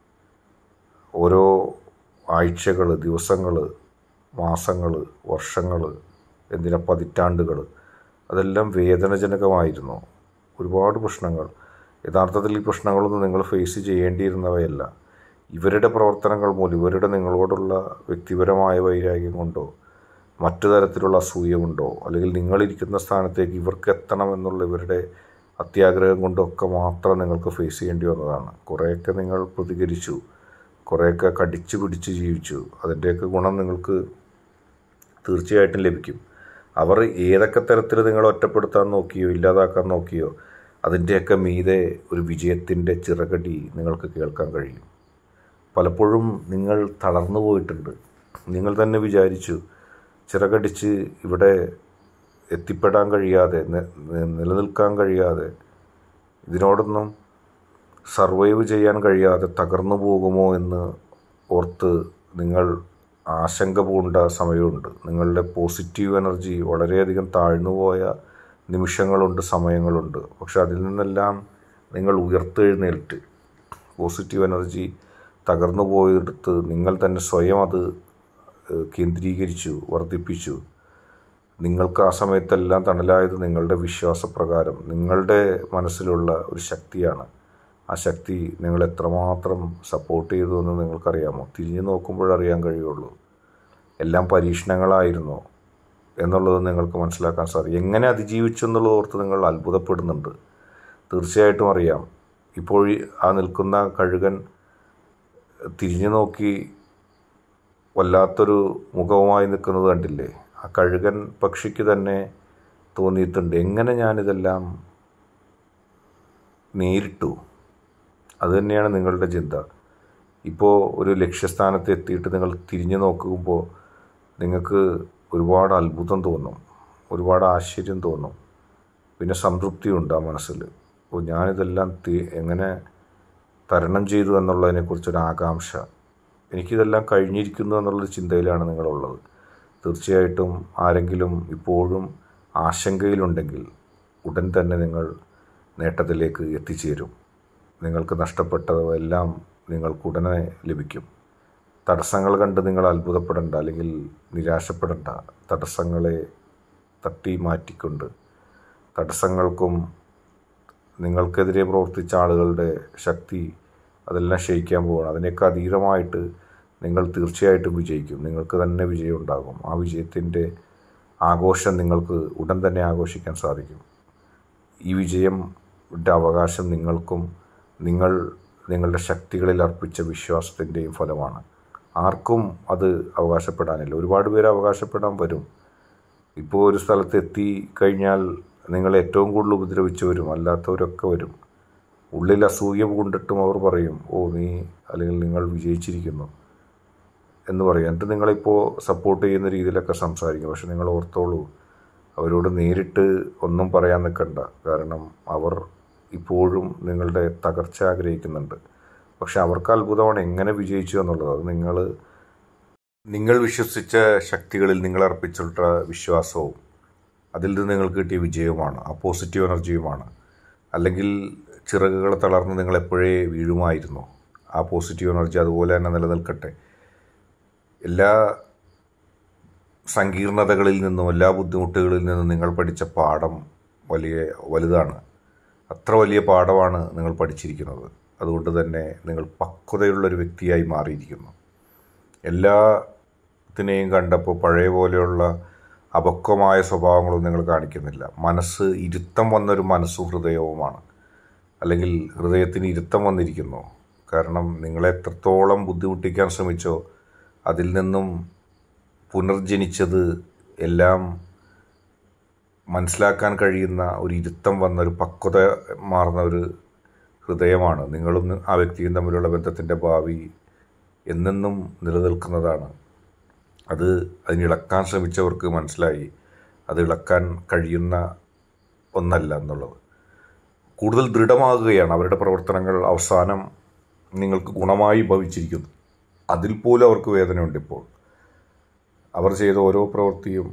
Speaker 2: ഓരോ ആഴ്ചകൾ ദിവസങ്ങൾ മാസങ്ങൾ വർഷങ്ങൾ എന്തിനാ പതിറ്റാണ്ടുകൾ അതെല്ലാം വേദനജനകമായിരുന്നു ഒരുപാട് പ്രശ്നങ്ങൾ യഥാർത്ഥത്തിൽ ഈ പ്രശ്നങ്ങളൊന്നും നിങ്ങൾ ഫേസ് ചെയ്യേണ്ടിയിരുന്നവയല്ല ഇവരുടെ പ്രവർത്തനങ്ങൾ മൂലം ഇവരുടെ നിങ്ങളോടുള്ള വ്യക്തിപരമായ വൈരാഗ്യം കൊണ്ടോ മറ്റു തരത്തിലുള്ള അസൂയ കൊണ്ടോ അല്ലെങ്കിൽ നിങ്ങളിരിക്കുന്ന സ്ഥാനത്തേക്ക് ഇവർക്ക് എത്തണം എന്നുള്ള ഇവരുടെ അത്യാഗ്രഹം കൊണ്ടൊക്കെ മാത്രം നിങ്ങൾക്ക് ഫേസ് ചെയ്യേണ്ടി വന്നതാണ് കുറേയൊക്കെ നിങ്ങൾ പ്രതികരിച്ചു കുറേയൊക്കെ കടിച്ചു പിടിച്ച് ജീവിച്ചു അതിൻ്റെയൊക്കെ ഗുണം നിങ്ങൾക്ക് തീർച്ചയായിട്ടും ലഭിക്കും അവർ ഏതൊക്കെ തരത്തിൽ നിങ്ങളെ ഒറ്റപ്പെടുത്താൻ നോക്കിയോ ഇല്ലാതാക്കാൻ നോക്കിയോ അതിൻ്റെയൊക്കെ മീതെ ഒരു വിജയത്തിൻ്റെ ചിറകടി നിങ്ങൾക്ക് കേൾക്കാൻ കഴിയും പലപ്പോഴും നിങ്ങൾ തളർന്നു പോയിട്ടുണ്ട് നിങ്ങൾ തന്നെ വിചാരിച്ചു ചിറകടിച്ച് ഇവിടെ എത്തിപ്പെടാൻ കഴിയാതെ നി- നി- നിലനിൽക്കാൻ കഴിയാതെ ഇതിനോടൊന്നും സർവൈവ് ചെയ്യാൻ കഴിയാതെ തകർന്നു പോകുമോ എന്ന് ഓർത്ത് നിങ്ങൾ ആശങ്ക പൂണ്ട സമയമുണ്ട് നിങ്ങളുടെ പോസിറ്റീവ് എനർജി വളരെയധികം താഴ്ന്നുപോയ നിമിഷങ്ങളുണ്ട് സമയങ്ങളുണ്ട് പക്ഷെ അതിൽ നിന്നെല്ലാം നിങ്ങൾ ഉയർത്തെഴുന്നേൽറ്റ് പോസിറ്റീവ് എനർജി തകർന്നു പോയെടുത്ത് നിങ്ങൾ തന്നെ സ്വയം അത് ഏഹ്, കേന്ദ്രീകരിച്ചു വർദ്ധിപ്പിച്ചു നിങ്ങൾക്ക് ആ സമയത്തെല്ലാം തണലായത് നിങ്ങളുടെ വിശ്വാസപ്രകാരം നിങ്ങളുടെ മനസ്സിലുള്ള ഒരു ശക്തിയാണ് ആ ശക്തി നിങ്ങൾ എത്രമാത്രം സപ്പോർട്ട് ചെയ്തു എന്ന് നിങ്ങൾക്കറിയാമോ തിരിഞ്ഞു നോക്കുമ്പോഴറിയാൻ കഴിയുള്ളൂ എല്ലാം പരീക്ഷണങ്ങളായിരുന്നു എന്നുള്ളത് നിങ്ങൾക്ക് മനസ്സിലാക്കാൻ സാധിക്കും എങ്ങനെ അതിജീവിച്ചു എന്നുള്ളത് ഓർത്ത് നിങ്ങൾ അത്ഭുതപ്പെടുന്നുണ്ട് തീർച്ചയായിട്ടും അറിയാം ഇപ്പോൾ ഈ ആ നിൽക്കുന്ന കഴുകൻ തിരിഞ്ഞു നോക്കി വല്ലാത്തൊരു മുഖവുമായി നിൽക്കുന്നത് കണ്ടില്ലേ ആ കഴുകൻ പക്ഷിക്ക് തന്നെ തോന്നിയിട്ടുണ്ട് എങ്ങനെ ഞാനിതെല്ലാം നേരിട്ടു അത് തന്നെയാണ് നിങ്ങളുടെ ചിന്ത ഇപ്പോൾ ഒരു ലക്ഷ്യസ്ഥാനത്ത് എത്തിയിട്ട് നിങ്ങൾ തിരിഞ്ഞു നോക്കുമ്പോൾ നിങ്ങൾക്ക് ഒരുപാട് അത്ഭുതം തോന്നും ഒരുപാട് ആശ്ചര്യം തോന്നും പിന്നെ സംതൃപ്തിയുണ്ട് ആ മനസ്സിൽ ഓ ഞാനിതെല്ലാം തി എങ്ങനെ തരണം ചെയ്തു എന്നുള്ളതിനെക്കുറിച്ചൊരു ആകാംക്ഷ എനിക്കിതെല്ലാം കഴിഞ്ഞിരിക്കുന്നു എന്നുള്ള ചിന്തയിലാണ് നിങ്ങളുള്ളത് തീർച്ചയായിട്ടും ആരെങ്കിലും ഇപ്പോഴും ആശങ്കയിലുണ്ടെങ്കിൽ ഉടൻ തന്നെ നിങ്ങൾ നേട്ടത്തിലേക്ക് എത്തിച്ചേരും നിങ്ങൾക്ക് നഷ്ടപ്പെട്ടതെല്ലാം നിങ്ങൾക്ക് ഉടനെ ലഭിക്കും തടസ്സങ്ങൾ കണ്ട് നിങ്ങൾ അത്ഭുതപ്പെടേണ്ട അല്ലെങ്കിൽ നിരാശപ്പെടേണ്ട തടസ്സങ്ങളെ തട്ടി മാറ്റിക്കൊണ്ട് തടസ്സങ്ങൾക്കും നിങ്ങൾക്കെതിരെ പ്രവർത്തിച്ച ആളുകളുടെ ശക്തി അതെല്ലാം ക്ഷയിക്കാൻ പോവുകയാണ് അതിനൊക്കെ അതീതമായിട്ട് നിങ്ങൾ തീർച്ചയായിട്ടും വിജയിക്കും നിങ്ങൾക്ക് തന്നെ വിജയം ഉണ്ടാകും ആ വിജയത്തിൻ്റെ ആഘോഷം നിങ്ങൾക്ക് ഉടൻ തന്നെ ആഘോഷിക്കാൻ സാധിക്കും ഈ വിജയം അവകാശം നിങ്ങൾക്കും നിങ്ങൾ നിങ്ങളുടെ ശക്തികളിൽ അർപ്പിച്ച വിശ്വാസത്തിൻ്റെയും ഫലമാണ് ആർക്കും അത് അവകാശപ്പെടാനില്ല ഒരുപാട് പേര് അവകാശപ്പെടാൻ വരും ഇപ്പോൾ ഒരു സ്ഥലത്ത് എത്തി കഴിഞ്ഞാൽ നിങ്ങൾ ഏറ്റവും കൂടുതൽ ഉപദ്രവിച്ചവരും അല്ലാത്തവരൊക്കെ വരും ഉള്ളിൽ അസൂയ പൂണ്ടിട്ടും അവർ പറയും ഓ നീ അല്ലെങ്കിൽ നിങ്ങൾ വിജയിച്ചിരിക്കുന്നു എന്ന് പറയും എന്നിട്ട് നിങ്ങളിപ്പോൾ സപ്പോർട്ട് ചെയ്യുന്ന രീതിയിലൊക്കെ സംസാരിക്കും പക്ഷെ നിങ്ങൾ ഓർത്തോളൂ
Speaker 1: അവരോട് നേരിട്ട് ഒന്നും പറയാൻ നിൽക്കണ്ട കാരണം അവർ ഇപ്പോഴും നിങ്ങളുടെ തകർച്ച ആഗ്രഹിക്കുന്നുണ്ട് പക്ഷെ അവർക്ക് അത്ഭുതമാണ് എങ്ങനെ വിജയിച്ചു എന്നുള്ളത് അത് നിങ്ങൾ നിങ്ങൾ വിശ്വസിച്ച ശക്തികളിൽ നിങ്ങൾ അർപ്പിച്ചിട്ടുള്ള വിശ്വാസവും അതിൽ നിന്ന് നിങ്ങൾക്ക് കിട്ടിയ വിജയവുമാണ് ആ പോസിറ്റീവ് എനർജിയുമാണ് അല്ലെങ്കിൽ ചിറകുകൾ തളർന്ന് നിങ്ങൾ എപ്പോഴേ വീഴുമായിരുന്നു ആ പോസിറ്റീവ് എനർജി അതുപോലെ തന്നെ നിലനിൽക്കട്ടെ എല്ലാ സങ്കീർണതകളിൽ നിന്നും എല്ലാ ബുദ്ധിമുട്ടുകളിൽ നിന്നും നിങ്ങൾ പഠിച്ച പാഠം വലിയ വലുതാണ് അത്ര വലിയ പാഠമാണ് നിങ്ങൾ പഠിച്ചിരിക്കുന്നത് അതുകൊണ്ട് തന്നെ നിങ്ങൾ പക്വതയുള്ളൊരു വ്യക്തിയായി മാറിയിരിക്കുന്നു എല്ലാത്തിനെയും കണ്ടപ്പോൾ പഴയ പോലെയുള്ള അപക്വമായ സ്വഭാവങ്ങളൊന്നും നിങ്ങൾ കാണിക്കുന്നില്ല മനസ്സ് ഇരുത്തം വന്നൊരു മനസ്സും ഹൃദയവുമാണ് അല്ലെങ്കിൽ ഹൃദയത്തിന് ഇരുത്തം വന്നിരിക്കുന്നു കാരണം നിങ്ങളെ എത്രത്തോളം ബുദ്ധിമുട്ടിക്കാൻ ശ്രമിച്ചോ അതിൽ നിന്നും പുനർജനിച്ചത് എല്ലാം മനസ്സിലാക്കാൻ കഴിയുന്ന ഒരു ഇരുത്തം വന്ന ഒരു പക്വത മാറുന്ന ഒരു ഹൃദയമാണ് നിങ്ങളും ആ വ്യക്തിയും തമ്മിലുള്ള ബന്ധത്തിൻ്റെ ഭാവി എന്നെന്നും നിലനിൽക്കുന്നതാണ് അത് അതിനിളക്കാൻ ശ്രമിച്ചവർക്ക് മനസ്സിലായി അത് ഇളക്കാൻ കഴിയുന്ന ഒന്നല്ല എന്നുള്ളത് കൂടുതൽ ദൃഢമാകുകയാണ് അവരുടെ പ്രവർത്തനങ്ങൾ അവസാനം നിങ്ങൾക്ക് ഗുണമായി ഭവിച്ചിരിക്കുന്നു അതിൽ പോലും അവർക്ക് വേദനയുണ്ട് ഇപ്പോൾ അവർ ചെയ്ത ഓരോ പ്രവൃത്തിയും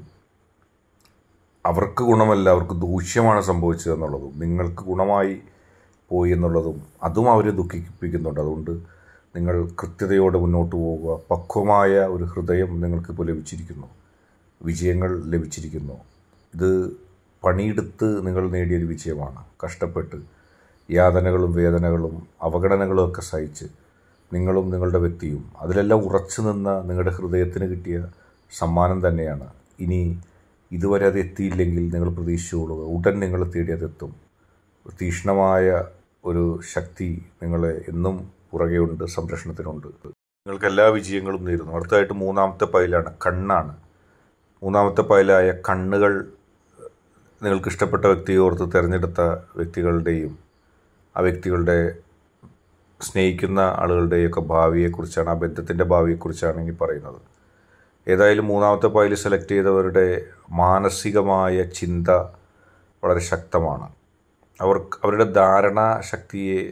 Speaker 1: അവർക്ക് ഗുണമല്ല അവർക്ക് ദൂഷ്യമാണ് സംഭവിച്ചത് എന്നുള്ളതും നിങ്ങൾക്ക് ഗുണമായി പോയി എന്നുള്ളതും അതും അവരെ ദുഃഖിപ്പിക്കുന്നുണ്ട് അതുകൊണ്ട് നിങ്ങൾ കൃത്യതയോടെ മുന്നോട്ട് പോവുക പക്വമായ ഒരു ഹൃദയം നിങ്ങൾക്കിപ്പോൾ ലഭിച്ചിരിക്കുന്നു വിജയങ്ങൾ ലഭിച്ചിരിക്കുന്നു ഇത് പണിയെടുത്ത് നിങ്ങൾ നേടിയൊരു വിജയമാണ് കഷ്ടപ്പെട്ട് യാതനകളും വേദനകളും അവഗണനകളും ഒക്കെ സഹിച്ച് നിങ്ങളും നിങ്ങളുടെ വ്യക്തിയും അതിലെല്ലാം ഉറച്ചു നിന്ന നിങ്ങളുടെ ഹൃദയത്തിന് കിട്ടിയ സമ്മാനം തന്നെയാണ് ഇനി ഇതുവരെ അത് എത്തിയില്ലെങ്കിൽ നിങ്ങൾ പ്രതീക്ഷിച്ചുകൊള്ളുക ഉടൻ നിങ്ങൾ തേടി അതെത്തും തീക്ഷ്ണമായ ഒരു ശക്തി നിങ്ങളെ എന്നും പുറകെയുണ്ട് സംരക്ഷണത്തിനുണ്ട് നിങ്ങൾക്ക് എല്ലാ വിജയങ്ങളും നേരുന്നു അടുത്തതായിട്ട് മൂന്നാമത്തെ പൈലാണ് കണ്ണാണ് മൂന്നാമത്തെ പൈലായ കണ്ണുകൾ നിങ്ങൾക്ക് ഇഷ്ടപ്പെട്ട വ്യക്തിയെ ഓർത്ത് തിരഞ്ഞെടുത്ത വ്യക്തികളുടെയും ആ വ്യക്തികളുടെ സ്നേഹിക്കുന്ന ആളുകളുടെയൊക്കെ ഭാവിയെക്കുറിച്ചാണ് ആ ബന്ധത്തിൻ്റെ ഭാവിയെക്കുറിച്ചാണ് ഇനി പറയുന്നത് ഏതായാലും മൂന്നാമത്തെ പൈല് സെലക്ട് ചെയ്തവരുടെ മാനസികമായ ചിന്ത വളരെ ശക്തമാണ് അവർ അവരുടെ ധാരണാ ശക്തിയെ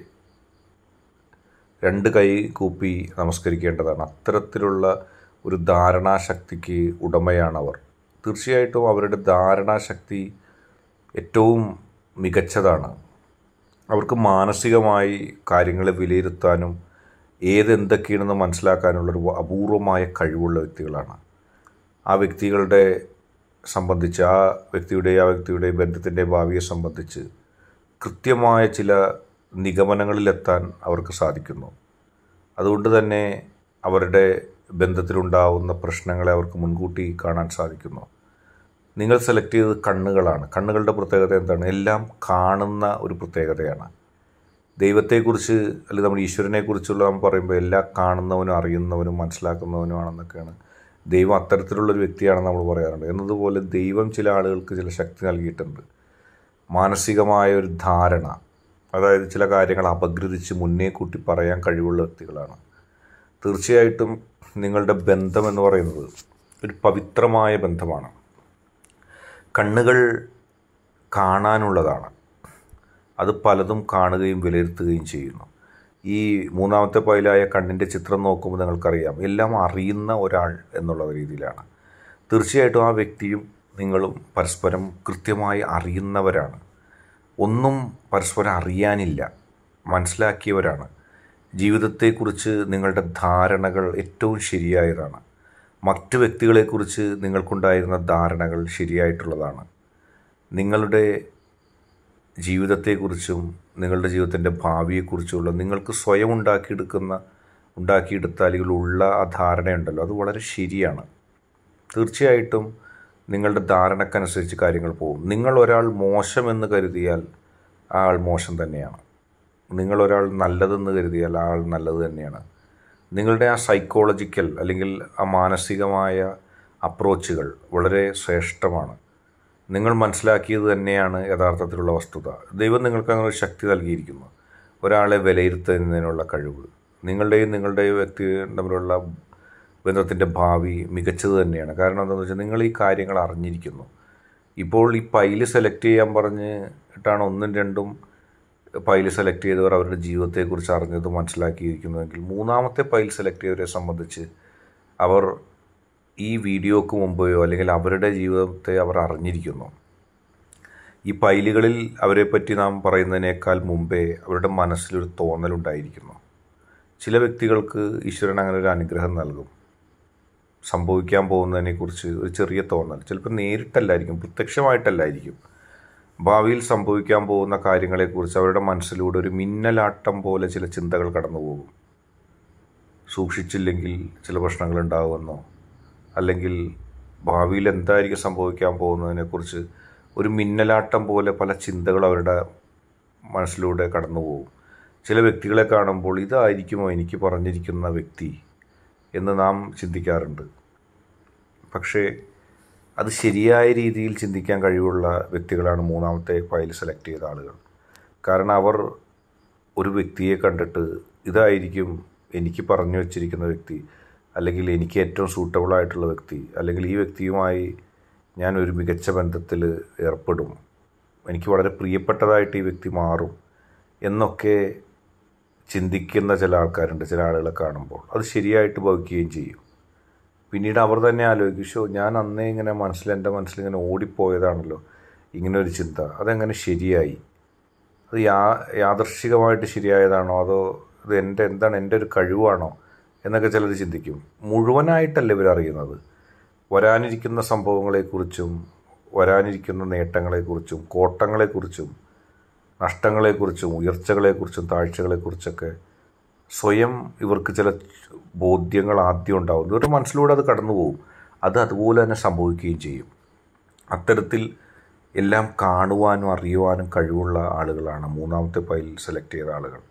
Speaker 1: രണ്ട് കൈ കൂപ്പി നമസ്കരിക്കേണ്ടതാണ് അത്തരത്തിലുള്ള ഒരു ധാരണാശക്തിക്ക് ഉടമയാണ് അവർ തീർച്ചയായിട്ടും അവരുടെ ധാരണാശക്തി ഏറ്റവും മികച്ചതാണ് അവർക്ക് മാനസികമായി കാര്യങ്ങളെ വിലയിരുത്താനും ഏതെന്തൊക്കെയാണെന്ന് മനസ്സിലാക്കാനുള്ളൊരു അപൂർവമായ കഴിവുള്ള വ്യക്തികളാണ് ആ വ്യക്തികളുടെ സംബന്ധിച്ച് ആ വ്യക്തിയുടെ ആ വ്യക്തിയുടെ ബന്ധത്തിൻ്റെ ഭാവിയെ സംബന്ധിച്ച് കൃത്യമായ ചില നിഗമനങ്ങളിലെത്താൻ അവർക്ക് സാധിക്കുന്നു അതുകൊണ്ട് തന്നെ അവരുടെ ബന്ധത്തിലുണ്ടാവുന്ന പ്രശ്നങ്ങളെ അവർക്ക് മുൻകൂട്ടി കാണാൻ സാധിക്കുന്നു നിങ്ങൾ സെലക്ട് ചെയ്തത് കണ്ണുകളാണ് കണ്ണുകളുടെ പ്രത്യേകത എന്താണ് എല്ലാം കാണുന്ന ഒരു പ്രത്യേകതയാണ് ദൈവത്തെക്കുറിച്ച് അല്ലെങ്കിൽ നമ്മുടെ ഈശ്വരനെക്കുറിച്ചുള്ള നമ്മൾ പറയുമ്പോൾ എല്ലാം കാണുന്നവനും അറിയുന്നവനും മനസ്സിലാക്കുന്നവനുമാണെന്നൊക്കെയാണ് ദൈവം അത്തരത്തിലുള്ളൊരു വ്യക്തിയാണെന്ന് നമ്മൾ പറയാറുണ്ട് എന്നതുപോലെ ദൈവം ചില ആളുകൾക്ക് ചില ശക്തി നൽകിയിട്ടുണ്ട് മാനസികമായ ഒരു ധാരണ അതായത് ചില കാര്യങ്ങൾ അപഗ്രഥിച്ച് മുന്നേ കൂട്ടി പറയാൻ കഴിവുള്ള വ്യക്തികളാണ് തീർച്ചയായിട്ടും നിങ്ങളുടെ ബന്ധം എന്ന് പറയുന്നത് ഒരു പവിത്രമായ ബന്ധമാണ് കണ്ണുകൾ കാണാനുള്ളതാണ് അത് പലതും കാണുകയും വിലയിരുത്തുകയും ചെയ്യുന്നു ഈ മൂന്നാമത്തെ പൈലായ കണ്ണിൻ്റെ ചിത്രം നോക്കുമ്പോൾ നിങ്ങൾക്കറിയാം എല്ലാം അറിയുന്ന ഒരാൾ എന്നുള്ള രീതിയിലാണ് തീർച്ചയായിട്ടും ആ വ്യക്തിയും നിങ്ങളും പരസ്പരം കൃത്യമായി അറിയുന്നവരാണ് ഒന്നും പരസ്പരം അറിയാനില്ല മനസ്സിലാക്കിയവരാണ് ജീവിതത്തെക്കുറിച്ച് നിങ്ങളുടെ ധാരണകൾ ഏറ്റവും ശരിയായതാണ് മറ്റു വ്യക്തികളെക്കുറിച്ച് നിങ്ങൾക്കുണ്ടായിരുന്ന ധാരണകൾ ശരിയായിട്ടുള്ളതാണ് നിങ്ങളുടെ ജീവിതത്തെക്കുറിച്ചും നിങ്ങളുടെ ജീവിതത്തിൻ്റെ ഭാവിയെക്കുറിച്ചുള്ള നിങ്ങൾക്ക് സ്വയം ഉണ്ടാക്കിയെടുക്കുന്ന ഉണ്ടാക്കിയെടുത്ത അല്ലെങ്കിൽ ഉള്ള ആ ധാരണയുണ്ടല്ലോ അത് വളരെ ശരിയാണ് തീർച്ചയായിട്ടും നിങ്ങളുടെ ധാരണക്കനുസരിച്ച് കാര്യങ്ങൾ പോകും നിങ്ങൾ ഒരാൾ മോശമെന്ന് കരുതിയാൽ ആ ആൾ മോശം തന്നെയാണ് നിങ്ങൾ ഒരാൾ നല്ലതെന്ന് കരുതിയാൽ ആ ആൾ നല്ലത് തന്നെയാണ് നിങ്ങളുടെ ആ സൈക്കോളജിക്കൽ അല്ലെങ്കിൽ ആ മാനസികമായ അപ്രോച്ചുകൾ വളരെ ശ്രേഷ്ഠമാണ് നിങ്ങൾ മനസ്സിലാക്കിയത് തന്നെയാണ് യഥാർത്ഥത്തിലുള്ള വസ്തുത ദൈവം നിങ്ങൾക്ക് അങ്ങനെ ഒരു ശക്തി നൽകിയിരിക്കുന്നു ഒരാളെ വിലയിരുത്തുന്നതിനുള്ള കഴിവ് നിങ്ങളുടെയും നിങ്ങളുടെയും വ്യക്തി തമ്മിലുള്ള ബന്ധത്തിൻ്റെ ഭാവി മികച്ചത് തന്നെയാണ് കാരണം എന്താണെന്ന് വെച്ചാൽ നിങ്ങൾ ഈ കാര്യങ്ങൾ അറിഞ്ഞിരിക്കുന്നു ഇപ്പോൾ ഈ പൈല് സെലക്ട് ചെയ്യാൻ പറഞ്ഞിട്ടാണ് ഒന്നും രണ്ടും പൈല് സെലക്ട് ചെയ്തവർ അവരുടെ ജീവിതത്തെക്കുറിച്ച് അറിഞ്ഞത് മനസ്സിലാക്കിയിരിക്കുന്നുവെങ്കിൽ മൂന്നാമത്തെ പൈൽ സെലക്ട് ചെയ്തവരെ സംബന്ധിച്ച് അവർ ഈ വീഡിയോക്ക് മുമ്പെയോ അല്ലെങ്കിൽ അവരുടെ ജീവിതത്തെ അവർ അറിഞ്ഞിരിക്കുന്നു ഈ പൈലുകളിൽ അവരെപ്പറ്റി നാം പറയുന്നതിനേക്കാൾ മുമ്പേ അവരുടെ മനസ്സിലൊരു തോന്നലുണ്ടായിരിക്കുന്നു ചില വ്യക്തികൾക്ക് ഈശ്വരൻ അങ്ങനെ ഒരു അനുഗ്രഹം നൽകും സംഭവിക്കാൻ പോകുന്നതിനെക്കുറിച്ച് ഒരു ചെറിയ തോന്നൽ ചിലപ്പോൾ നേരിട്ടല്ലായിരിക്കും പ്രത്യക്ഷമായിട്ടല്ലായിരിക്കും ഭാവിയിൽ സംഭവിക്കാൻ പോകുന്ന കാര്യങ്ങളെക്കുറിച്ച് അവരുടെ മനസ്സിലൂടെ ഒരു മിന്നലാട്ടം പോലെ ചില ചിന്തകൾ കടന്നു പോകും സൂക്ഷിച്ചില്ലെങ്കിൽ ചില പ്രശ്നങ്ങൾ ഉണ്ടാകുമെന്നോ അല്ലെങ്കിൽ ഭാവിയിൽ എന്തായിരിക്കും സംഭവിക്കാൻ പോകുന്നതിനെക്കുറിച്ച് ഒരു മിന്നലാട്ടം പോലെ പല ചിന്തകൾ അവരുടെ മനസ്സിലൂടെ കടന്നു പോകും ചില വ്യക്തികളെ കാണുമ്പോൾ ഇതായിരിക്കുമോ എനിക്ക് പറഞ്ഞിരിക്കുന്ന വ്യക്തി എന്ന് നാം ചിന്തിക്കാറുണ്ട് പക്ഷേ അത് ശരിയായ രീതിയിൽ ചിന്തിക്കാൻ കഴിവുള്ള വ്യക്തികളാണ് മൂന്നാമത്തെ ഫയൽ സെലക്ട് ചെയ്ത ആളുകൾ കാരണം അവർ ഒരു വ്യക്തിയെ കണ്ടിട്ട് ഇതായിരിക്കും എനിക്ക് പറഞ്ഞു വച്ചിരിക്കുന്ന വ്യക്തി അല്ലെങ്കിൽ എനിക്ക് ഏറ്റവും സൂട്ടബിൾ ആയിട്ടുള്ള വ്യക്തി അല്ലെങ്കിൽ ഈ വ്യക്തിയുമായി ഞാൻ ഒരു മികച്ച ബന്ധത്തിൽ ഏർപ്പെടും എനിക്ക് വളരെ പ്രിയപ്പെട്ടതായിട്ട് ഈ വ്യക്തി മാറും എന്നൊക്കെ ചിന്തിക്കുന്ന ചില ആൾക്കാരുണ്ട് ചില ആളുകളെ കാണുമ്പോൾ അത് ശരിയായിട്ട് ഭവിക്കുകയും ചെയ്യും പിന്നീട് അവർ തന്നെ ആലോചിക്കും ഷോ ഞാൻ അന്നേ ഇങ്ങനെ മനസ്സിൽ എൻ്റെ മനസ്സിലിങ്ങനെ ഓടിപ്പോയതാണല്ലോ ഇങ്ങനെ ഒരു ചിന്ത അതെങ്ങനെ ശരിയായി അത് യാ യാദർശികമായിട്ട് ശരിയായതാണോ അതോ ഇത് എൻ്റെ എന്താണ് എൻ്റെ ഒരു കഴിവാണോ എന്നൊക്കെ ചിലർ ചിന്തിക്കും മുഴുവനായിട്ടല്ല ഇവരറിയുന്നത് വരാനിരിക്കുന്ന സംഭവങ്ങളെക്കുറിച്ചും വരാനിരിക്കുന്ന നേട്ടങ്ങളെക്കുറിച്ചും കോട്ടങ്ങളെക്കുറിച്ചും നഷ്ടങ്ങളെക്കുറിച്ചും ഉയർച്ചകളെക്കുറിച്ചും താഴ്ചകളെക്കുറിച്ചൊക്കെ സ്വയം ഇവർക്ക് ചില ബോധ്യങ്ങൾ ആദ്യം ഉണ്ടാവും ഇവരുടെ മനസ്സിലൂടെ അത് കടന്നു പോകും അത് അതുപോലെ തന്നെ സംഭവിക്കുകയും ചെയ്യും അത്തരത്തിൽ എല്ലാം കാണുവാനും അറിയുവാനും കഴിവുള്ള ആളുകളാണ് മൂന്നാമത്തെ പൈൽ സെലക്ട് ചെയ്ത ആളുകൾ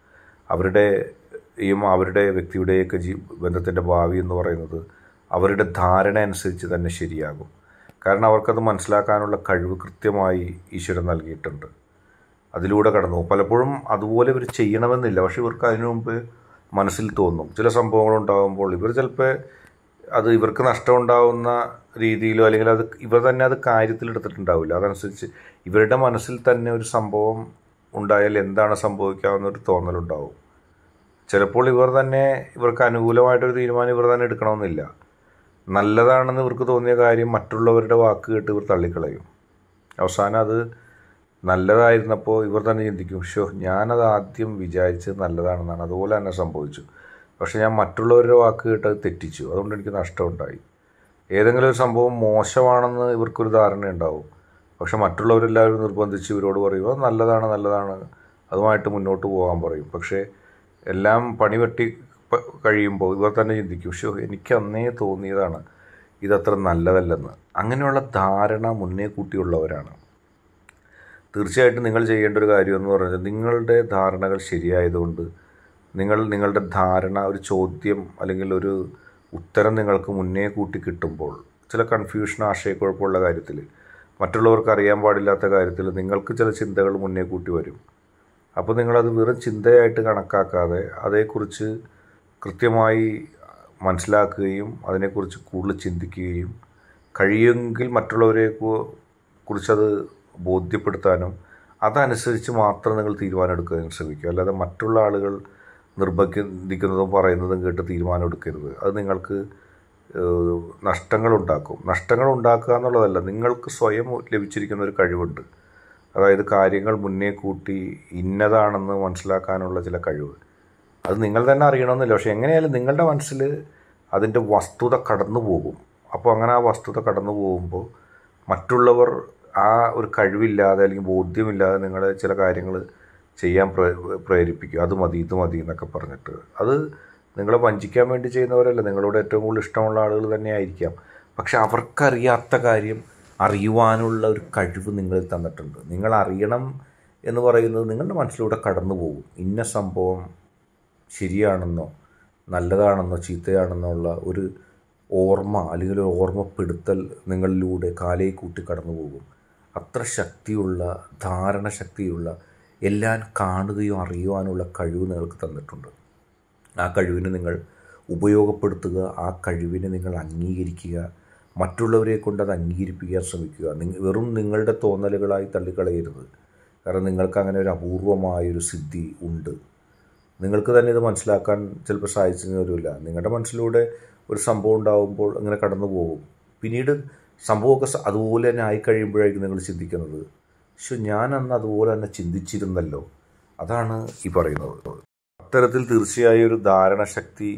Speaker 1: അവരുടെയും അവരുടെ വ്യക്തിയുടെയൊക്കെ ജീ ബന്ധത്തിൻ്റെ ഭാവി എന്ന് പറയുന്നത് അവരുടെ ധാരണ അനുസരിച്ച് തന്നെ ശരിയാകും കാരണം അവർക്കത് മനസ്സിലാക്കാനുള്ള കഴിവ് കൃത്യമായി ഈശ്വരൻ നൽകിയിട്ടുണ്ട് അതിലൂടെ കടന്നു പോകും. പലപ്പോഴും അതുപോലെ ഇവർ ചെയ്യണമെന്നില്ല പക്ഷെ ഇവർക്ക് അതിനു മുമ്പ് മനസ്സിൽ തോന്നും ചില സംഭവങ്ങൾ ഉണ്ടാകുമ്പോൾ ഇവർ ചിലപ്പോൾ അത് ഇവർക്ക് നഷ്ടമുണ്ടാകുന്ന രീതിയിലോ അല്ലെങ്കിൽ അത് ഇവർ തന്നെ അത് കാര്യത്തിലെടുത്തിട്ടുണ്ടാവില്ല അതനുസരിച്ച് ഇവരുടെ മനസ്സിൽ തന്നെ ഒരു സംഭവം ഉണ്ടായാൽ എന്താണ് സംഭവിക്കാവുന്ന ഒരു തോന്നലുണ്ടാവും ചിലപ്പോൾ ഇവർ തന്നെ ഇവർക്ക് അനുകൂലമായിട്ടൊരു തീരുമാനം ഇവർ തന്നെ എടുക്കണമെന്നില്ല നല്ലതാണെന്ന് ഇവർക്ക് തോന്നിയ കാര്യം മറ്റുള്ളവരുടെ വാക്ക് കേട്ട് ഇവർ തള്ളിക്കളയും അവസാനം അത് നല്ലതായിരുന്നപ്പോൾ ഇവർ തന്നെ ചിന്തിക്കും ഷോ ഞാനത് ആദ്യം വിചാരിച്ചത് നല്ലതാണെന്നാണ് അതുപോലെ തന്നെ സംഭവിച്ചു പക്ഷേ ഞാൻ മറ്റുള്ളവരുടെ വാക്ക് കേട്ട് അത് തെറ്റിച്ചു അതുകൊണ്ട് എനിക്ക് നഷ്ടമുണ്ടായി ഏതെങ്കിലും ഒരു സംഭവം മോശമാണെന്ന് ഇവർക്കൊരു ധാരണ ഉണ്ടാവും പക്ഷെ മറ്റുള്ളവരെല്ലാവരും നിർബന്ധിച്ച് ഇവരോട് പറയും അത് നല്ലതാണ് നല്ലതാണ് അതുമായിട്ട് മുന്നോട്ട് പോകാൻ പറയും പക്ഷേ എല്ലാം പണി വെട്ടി പ- കഴിയുമ്പോൾ ഇവർ തന്നെ ചിന്തിക്കും ഷോ എനിക്ക് അന്നേ തോന്നിയതാണ് ഇതത്ര നല്ലതല്ലെന്ന് അങ്ങനെയുള്ള ധാരണ മുന്നേ കൂട്ടിയുള്ളവരാണ് തീർച്ചയായിട്ടും നിങ്ങൾ ചെയ്യേണ്ട ഒരു കാര്യം എന്ന് പറഞ്ഞാൽ നിങ്ങളുടെ ധാരണകൾ ശരിയായതുകൊണ്ട് നിങ്ങൾ നിങ്ങളുടെ ധാരണ ഒരു ചോദ്യം അല്ലെങ്കിൽ ഒരു ഉത്തരം നിങ്ങൾക്ക് മുന്നേ കൂട്ടി കിട്ടുമ്പോൾ ചില കൺഫ്യൂഷൻ ആശയക്കുഴപ്പമുള്ള കാര്യത്തിൽ മറ്റുള്ളവർക്ക് അറിയാൻ പാടില്ലാത്ത കാര്യത്തിൽ നിങ്ങൾക്ക് ചില ചിന്തകൾ മുന്നേ കൂട്ടി വരും അപ്പോൾ നിങ്ങളത് വെറും ചിന്തയായിട്ട് കണക്കാക്കാതെ അതേക്കുറിച്ച് കൃത്യമായി മനസ്സിലാക്കുകയും അതിനെക്കുറിച്ച് കൂടുതൽ ചിന്തിക്കുകയും കഴിയുമെങ്കിൽ മറ്റുള്ളവരെ കു- കുറിച്ചത് ബോധ്യപ്പെടുത്താനും അതനുസരിച്ച് മാത്രം നിങ്ങൾ തീരുമാനം എടുക്കാൻ ശ്രമിക്കുക അല്ലാതെ മറ്റുള്ള ആളുകൾ നിർബന്ധിക്കുന്നതും പറയുന്നതും കേട്ട് തീരുമാനം എടുക്കരുത് അത് നിങ്ങൾക്ക് ഏഹ്, നഷ്ടങ്ങളുണ്ടാക്കും നഷ്ടങ്ങൾ ഉണ്ടാക്കുക എന്നുള്ളതല്ല നിങ്ങൾക്ക് സ്വയം ലഭിച്ചിരിക്കുന്ന ഒരു കഴിവുണ്ട് അതായത് കാര്യങ്ങൾ മുന്നേ കൂട്ടി ഇന്നതാണെന്ന് മനസ്സിലാക്കാനുള്ള ചില കഴിവ് അത് നിങ്ങൾ തന്നെ അറിയണമെന്നില്ല പക്ഷെ എങ്ങനെയായാലും നിങ്ങളുടെ മനസ്സിൽ അതിൻ്റെ വസ്തുത കടന്നു പോകും അപ്പോൾ അങ്ങനെ ആ വസ്തുത കടന്നു പോകുമ്പോൾ മറ്റുള്ളവർ ആ ഒരു കഴിവില്ലാതെ അല്ലെങ്കിൽ ബോധ്യമില്ലാതെ നിങ്ങളെ ചില കാര്യങ്ങൾ ചെയ്യാൻ പ്രേ പ്രേരിപ്പിക്കും അത് മതി ഇത് മതി എന്നൊക്കെ പറഞ്ഞിട്ട് അത് നിങ്ങളെ വഞ്ചിക്കാൻ വേണ്ടി ചെയ്യുന്നവരല്ല നിങ്ങളോട് ഏറ്റവും കൂടുതൽ ഇഷ്ടമുള്ള ആളുകൾ തന്നെ ആയിരിക്കാം പക്ഷെ അവർക്കറിയാത്ത കാര്യം അറിയുവാനുള്ള ഒരു കഴിവ് നിങ്ങളിൽ തന്നിട്ടുണ്ട് നിങ്ങൾ അറിയണം എന്ന് പറയുന്നത് നിങ്ങളുടെ മനസ്സിലൂടെ കടന്നു പോകും ഇന്ന സംഭവം ശരിയാണെന്നോ നല്ലതാണെന്നോ ചീത്തയാണെന്നോ ഉള്ള ഒരു ഓർമ്മ അല്ലെങ്കിൽ ഒരു ഓർമ്മപ്പെടുത്തൽ നിങ്ങളിലൂടെ കാലേ കൂട്ടി കടന്നു പോകും അത്ര ശക്തിയുള്ള ധാരണ ശക്തിയുള്ള എല്ലാം കാണുകയും അറിയുവാനുള്ള കഴിവ് നിങ്ങൾക്ക് തന്നിട്ടുണ്ട് ആ കഴിവിനെ നിങ്ങൾ ഉപയോഗപ്പെടുത്തുക ആ കഴിവിനെ നിങ്ങൾ അംഗീകരിക്കുക മറ്റുള്ളവരെ കൊണ്ട് അത് അംഗീകരിപ്പിക്കാൻ ശ്രമിക്കുക നിങ്ങ വെറും നിങ്ങളുടെ തോന്നലുകളായി തള്ളിക്കളയരുത് കാരണം നിങ്ങൾക്ക് അങ്ങനെ ഒരു അപൂർവമായൊരു സിദ്ധി ഉണ്ട് നിങ്ങൾക്ക് തന്നെ ഇത് മനസ്സിലാക്കാൻ ചിലപ്പോൾ സാധിച്ചെന്ന് വരില്ല നിങ്ങളുടെ മനസ്സിലൂടെ ഒരു സംഭവം ഉണ്ടാകുമ്പോൾ അങ്ങനെ കടന്നു പോകും പിന്നീട് സംഭവമൊക്കെ സ- അതുപോലെ തന്നെ ആയിക്കഴിയുമ്പോഴായിരിക്കും നിങ്ങൾ ചിന്തിക്കുന്നത് പക്ഷെ ഞാൻ അന്ന് അതുപോലെ തന്നെ ചിന്തിച്ചിരുന്നല്ലോ അതാണ് ഈ പറയുന്നത് അത്തരത്തിൽ തീർച്ചയായും ഒരു ധാരണശക്തി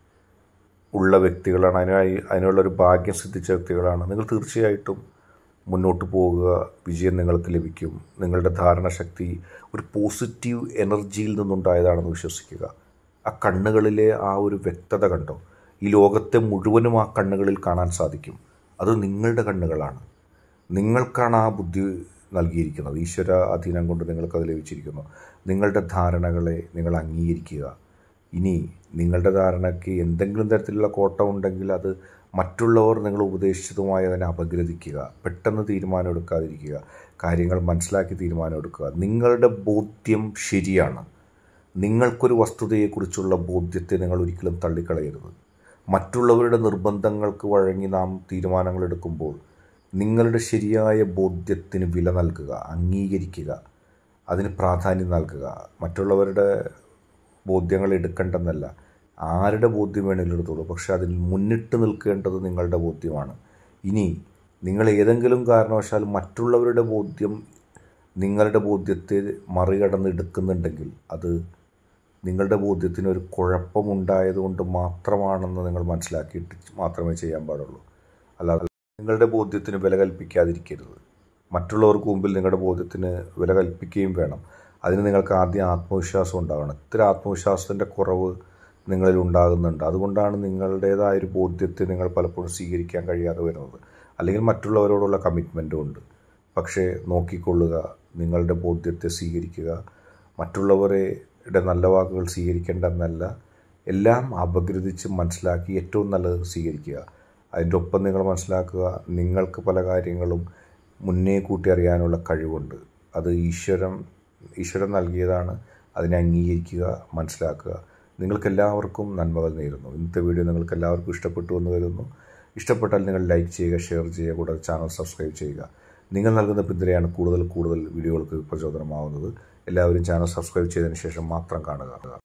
Speaker 1: ഉള്ള വ്യക്തികളാണ് അതിനായി അതിനുള്ളൊരു ഭാഗ്യം സിദ്ധിച്ച വ്യക്തികളാണ് നിങ്ങൾ തീർച്ചയായിട്ടും മുന്നോട്ട് പോകുക വിജയം നിങ്ങൾക്ക് ലഭിക്കും നിങ്ങളുടെ ധാരണശക്തി ഒരു പോസിറ്റീവ് എനർജിയിൽ നിന്നുണ്ടായതാണെന്ന് വിശ്വസിക്കുക ആ കണ്ണുകളിലെ ആ ഒരു വ്യക്തത കണ്ടോ ഈ ലോകത്തെ മുഴുവനും ആ കണ്ണുകളിൽ കാണാൻ സാധിക്കും അത് നിങ്ങളുടെ കണ്ണുകളാണ് നിങ്ങൾക്കാണ് ആ ബുദ്ധി നൽകിയിരിക്കുന്നത് ഈശ്വര അധീനം കൊണ്ട് നിങ്ങൾക്കത് ലഭിച്ചിരിക്കുന്നു നിങ്ങളുടെ ധാരണകളെ നിങ്ങൾ അംഗീകരിക്കുക ഇനി നിങ്ങളുടെ ധാരണയ്ക്ക് എന്തെങ്കിലും തരത്തിലുള്ള കോട്ടം ഉണ്ടെങ്കിൽ അത് മറ്റുള്ളവർ നിങ്ങൾ ഉപദേശിച്ചതുമായി അതിനെ അപഗ്രഥിക്കുക പെട്ടെന്ന് തീരുമാനം എടുക്കാതിരിക്കുക കാര്യങ്ങൾ മനസ്സിലാക്കി തീരുമാനം എടുക്കുക നിങ്ങളുടെ ബോധ്യം ശരിയാണ് നിങ്ങൾക്കൊരു വസ്തുതയെക്കുറിച്ചുള്ള ബോധ്യത്തെ നിങ്ങൾ ഒരിക്കലും തള്ളിക്കളയരുത് മറ്റുള്ളവരുടെ നിർബന്ധങ്ങൾക്ക് വഴങ്ങി നാം തീരുമാനങ്ങൾ എടുക്കുമ്പോൾ നിങ്ങളുടെ ശരിയായ ബോധ്യത്തിന് വില നൽകുക അംഗീകരിക്കുക അതിന് പ്രാധാന്യം നൽകുക മറ്റുള്ളവരുടെ ബോധ്യങ്ങൾ എടുക്കേണ്ടെന്നല്ല ആരുടെ ബോധ്യം വേണമെങ്കിലും എടുത്തോളൂ പക്ഷെ അതിൽ മുന്നിട്ട് നിൽക്കേണ്ടത് നിങ്ങളുടെ ബോധ്യമാണ് ഇനി നിങ്ങൾ ഏതെങ്കിലും കാരണവശാൽ മറ്റുള്ളവരുടെ ബോധ്യം നിങ്ങളുടെ ബോധ്യത്തെ മറികടന്ന് എടുക്കുന്നുണ്ടെങ്കിൽ അത് നിങ്ങളുടെ ബോധ്യത്തിന് ഒരു കുഴപ്പമുണ്ടായതുകൊണ്ട് മാത്രമാണെന്ന് നിങ്ങൾ മനസ്സിലാക്കിയിട്ട് മാത്രമേ ചെയ്യാൻ പാടുള്ളൂ അല്ലാതെ നിങ്ങളുടെ ബോധ്യത്തിന് വില കൽപ്പിക്കാതിരിക്കരുത് മറ്റുള്ളവർക്ക് മുമ്പിൽ നിങ്ങളുടെ ബോധ്യത്തിന് വില കൽപ്പിക്കുകയും വേണം അതിന് നിങ്ങൾക്ക് ആദ്യം ആത്മവിശ്വാസം ഉണ്ടാകണം ഇത്തരം ആത്മവിശ്വാസത്തിൻ്റെ കുറവ് നിങ്ങളിൽ ഉണ്ടാകുന്നുണ്ട് അതുകൊണ്ടാണ് നിങ്ങളുടേതായ ഒരു ബോധ്യത്തെ നിങ്ങൾ പലപ്പോഴും സ്വീകരിക്കാൻ കഴിയാതെ വരുന്നത് അല്ലെങ്കിൽ മറ്റുള്ളവരോടുള്ള കമ്മിറ്റ്മെൻറ്റും ഉണ്ട് പക്ഷേ നോക്കിക്കൊള്ളുക നിങ്ങളുടെ ബോധ്യത്തെ സ്വീകരിക്കുക മറ്റുള്ളവരുടെ നല്ല വാക്കുകൾ സ്വീകരിക്കേണ്ടെന്നല്ല എല്ലാം അപഗ്രഥിച്ച് മനസ്സിലാക്കി ഏറ്റവും നല്ലത് സ്വീകരിക്കുക അതിൻ്റെ ഒപ്പം നിങ്ങൾ മനസ്സിലാക്കുക നിങ്ങൾക്ക് പല കാര്യങ്ങളും മുന്നേ കൂട്ടി അറിയാനുള്ള കഴിവുണ്ട് അത് ഈശ്വരം ഈശ്വരൻ നൽകിയതാണ് അതിനെ അംഗീകരിക്കുക മനസ്സിലാക്കുക നിങ്ങൾക്കെല്ലാവർക്കും നന്മകൾ നേരുന്നു ഇന്നത്തെ വീഡിയോ നിങ്ങൾക്ക് എല്ലാവർക്കും ഇഷ്ടപ്പെട്ടു എന്ന് കരുതുന്നു ഇഷ്ടപ്പെട്ടാൽ നിങ്ങൾ ലൈക്ക് ചെയ്യുക ഷെയർ ചെയ്യുക കൂടാതെ ചാനൽ സബ്സ്ക്രൈബ് ചെയ്യുക നിങ്ങൾ നൽകുന്ന പിന്തുണയാണ് കൂടുതൽ കൂടുതൽ വീഡിയോകൾക്ക് പ്രചോദനമാവുന്നത് എല്ലാവരും ചാനൽ സബ്സ്ക്രൈബ് ചെയ്തതിന് ശേഷം മാത്രം കാണുക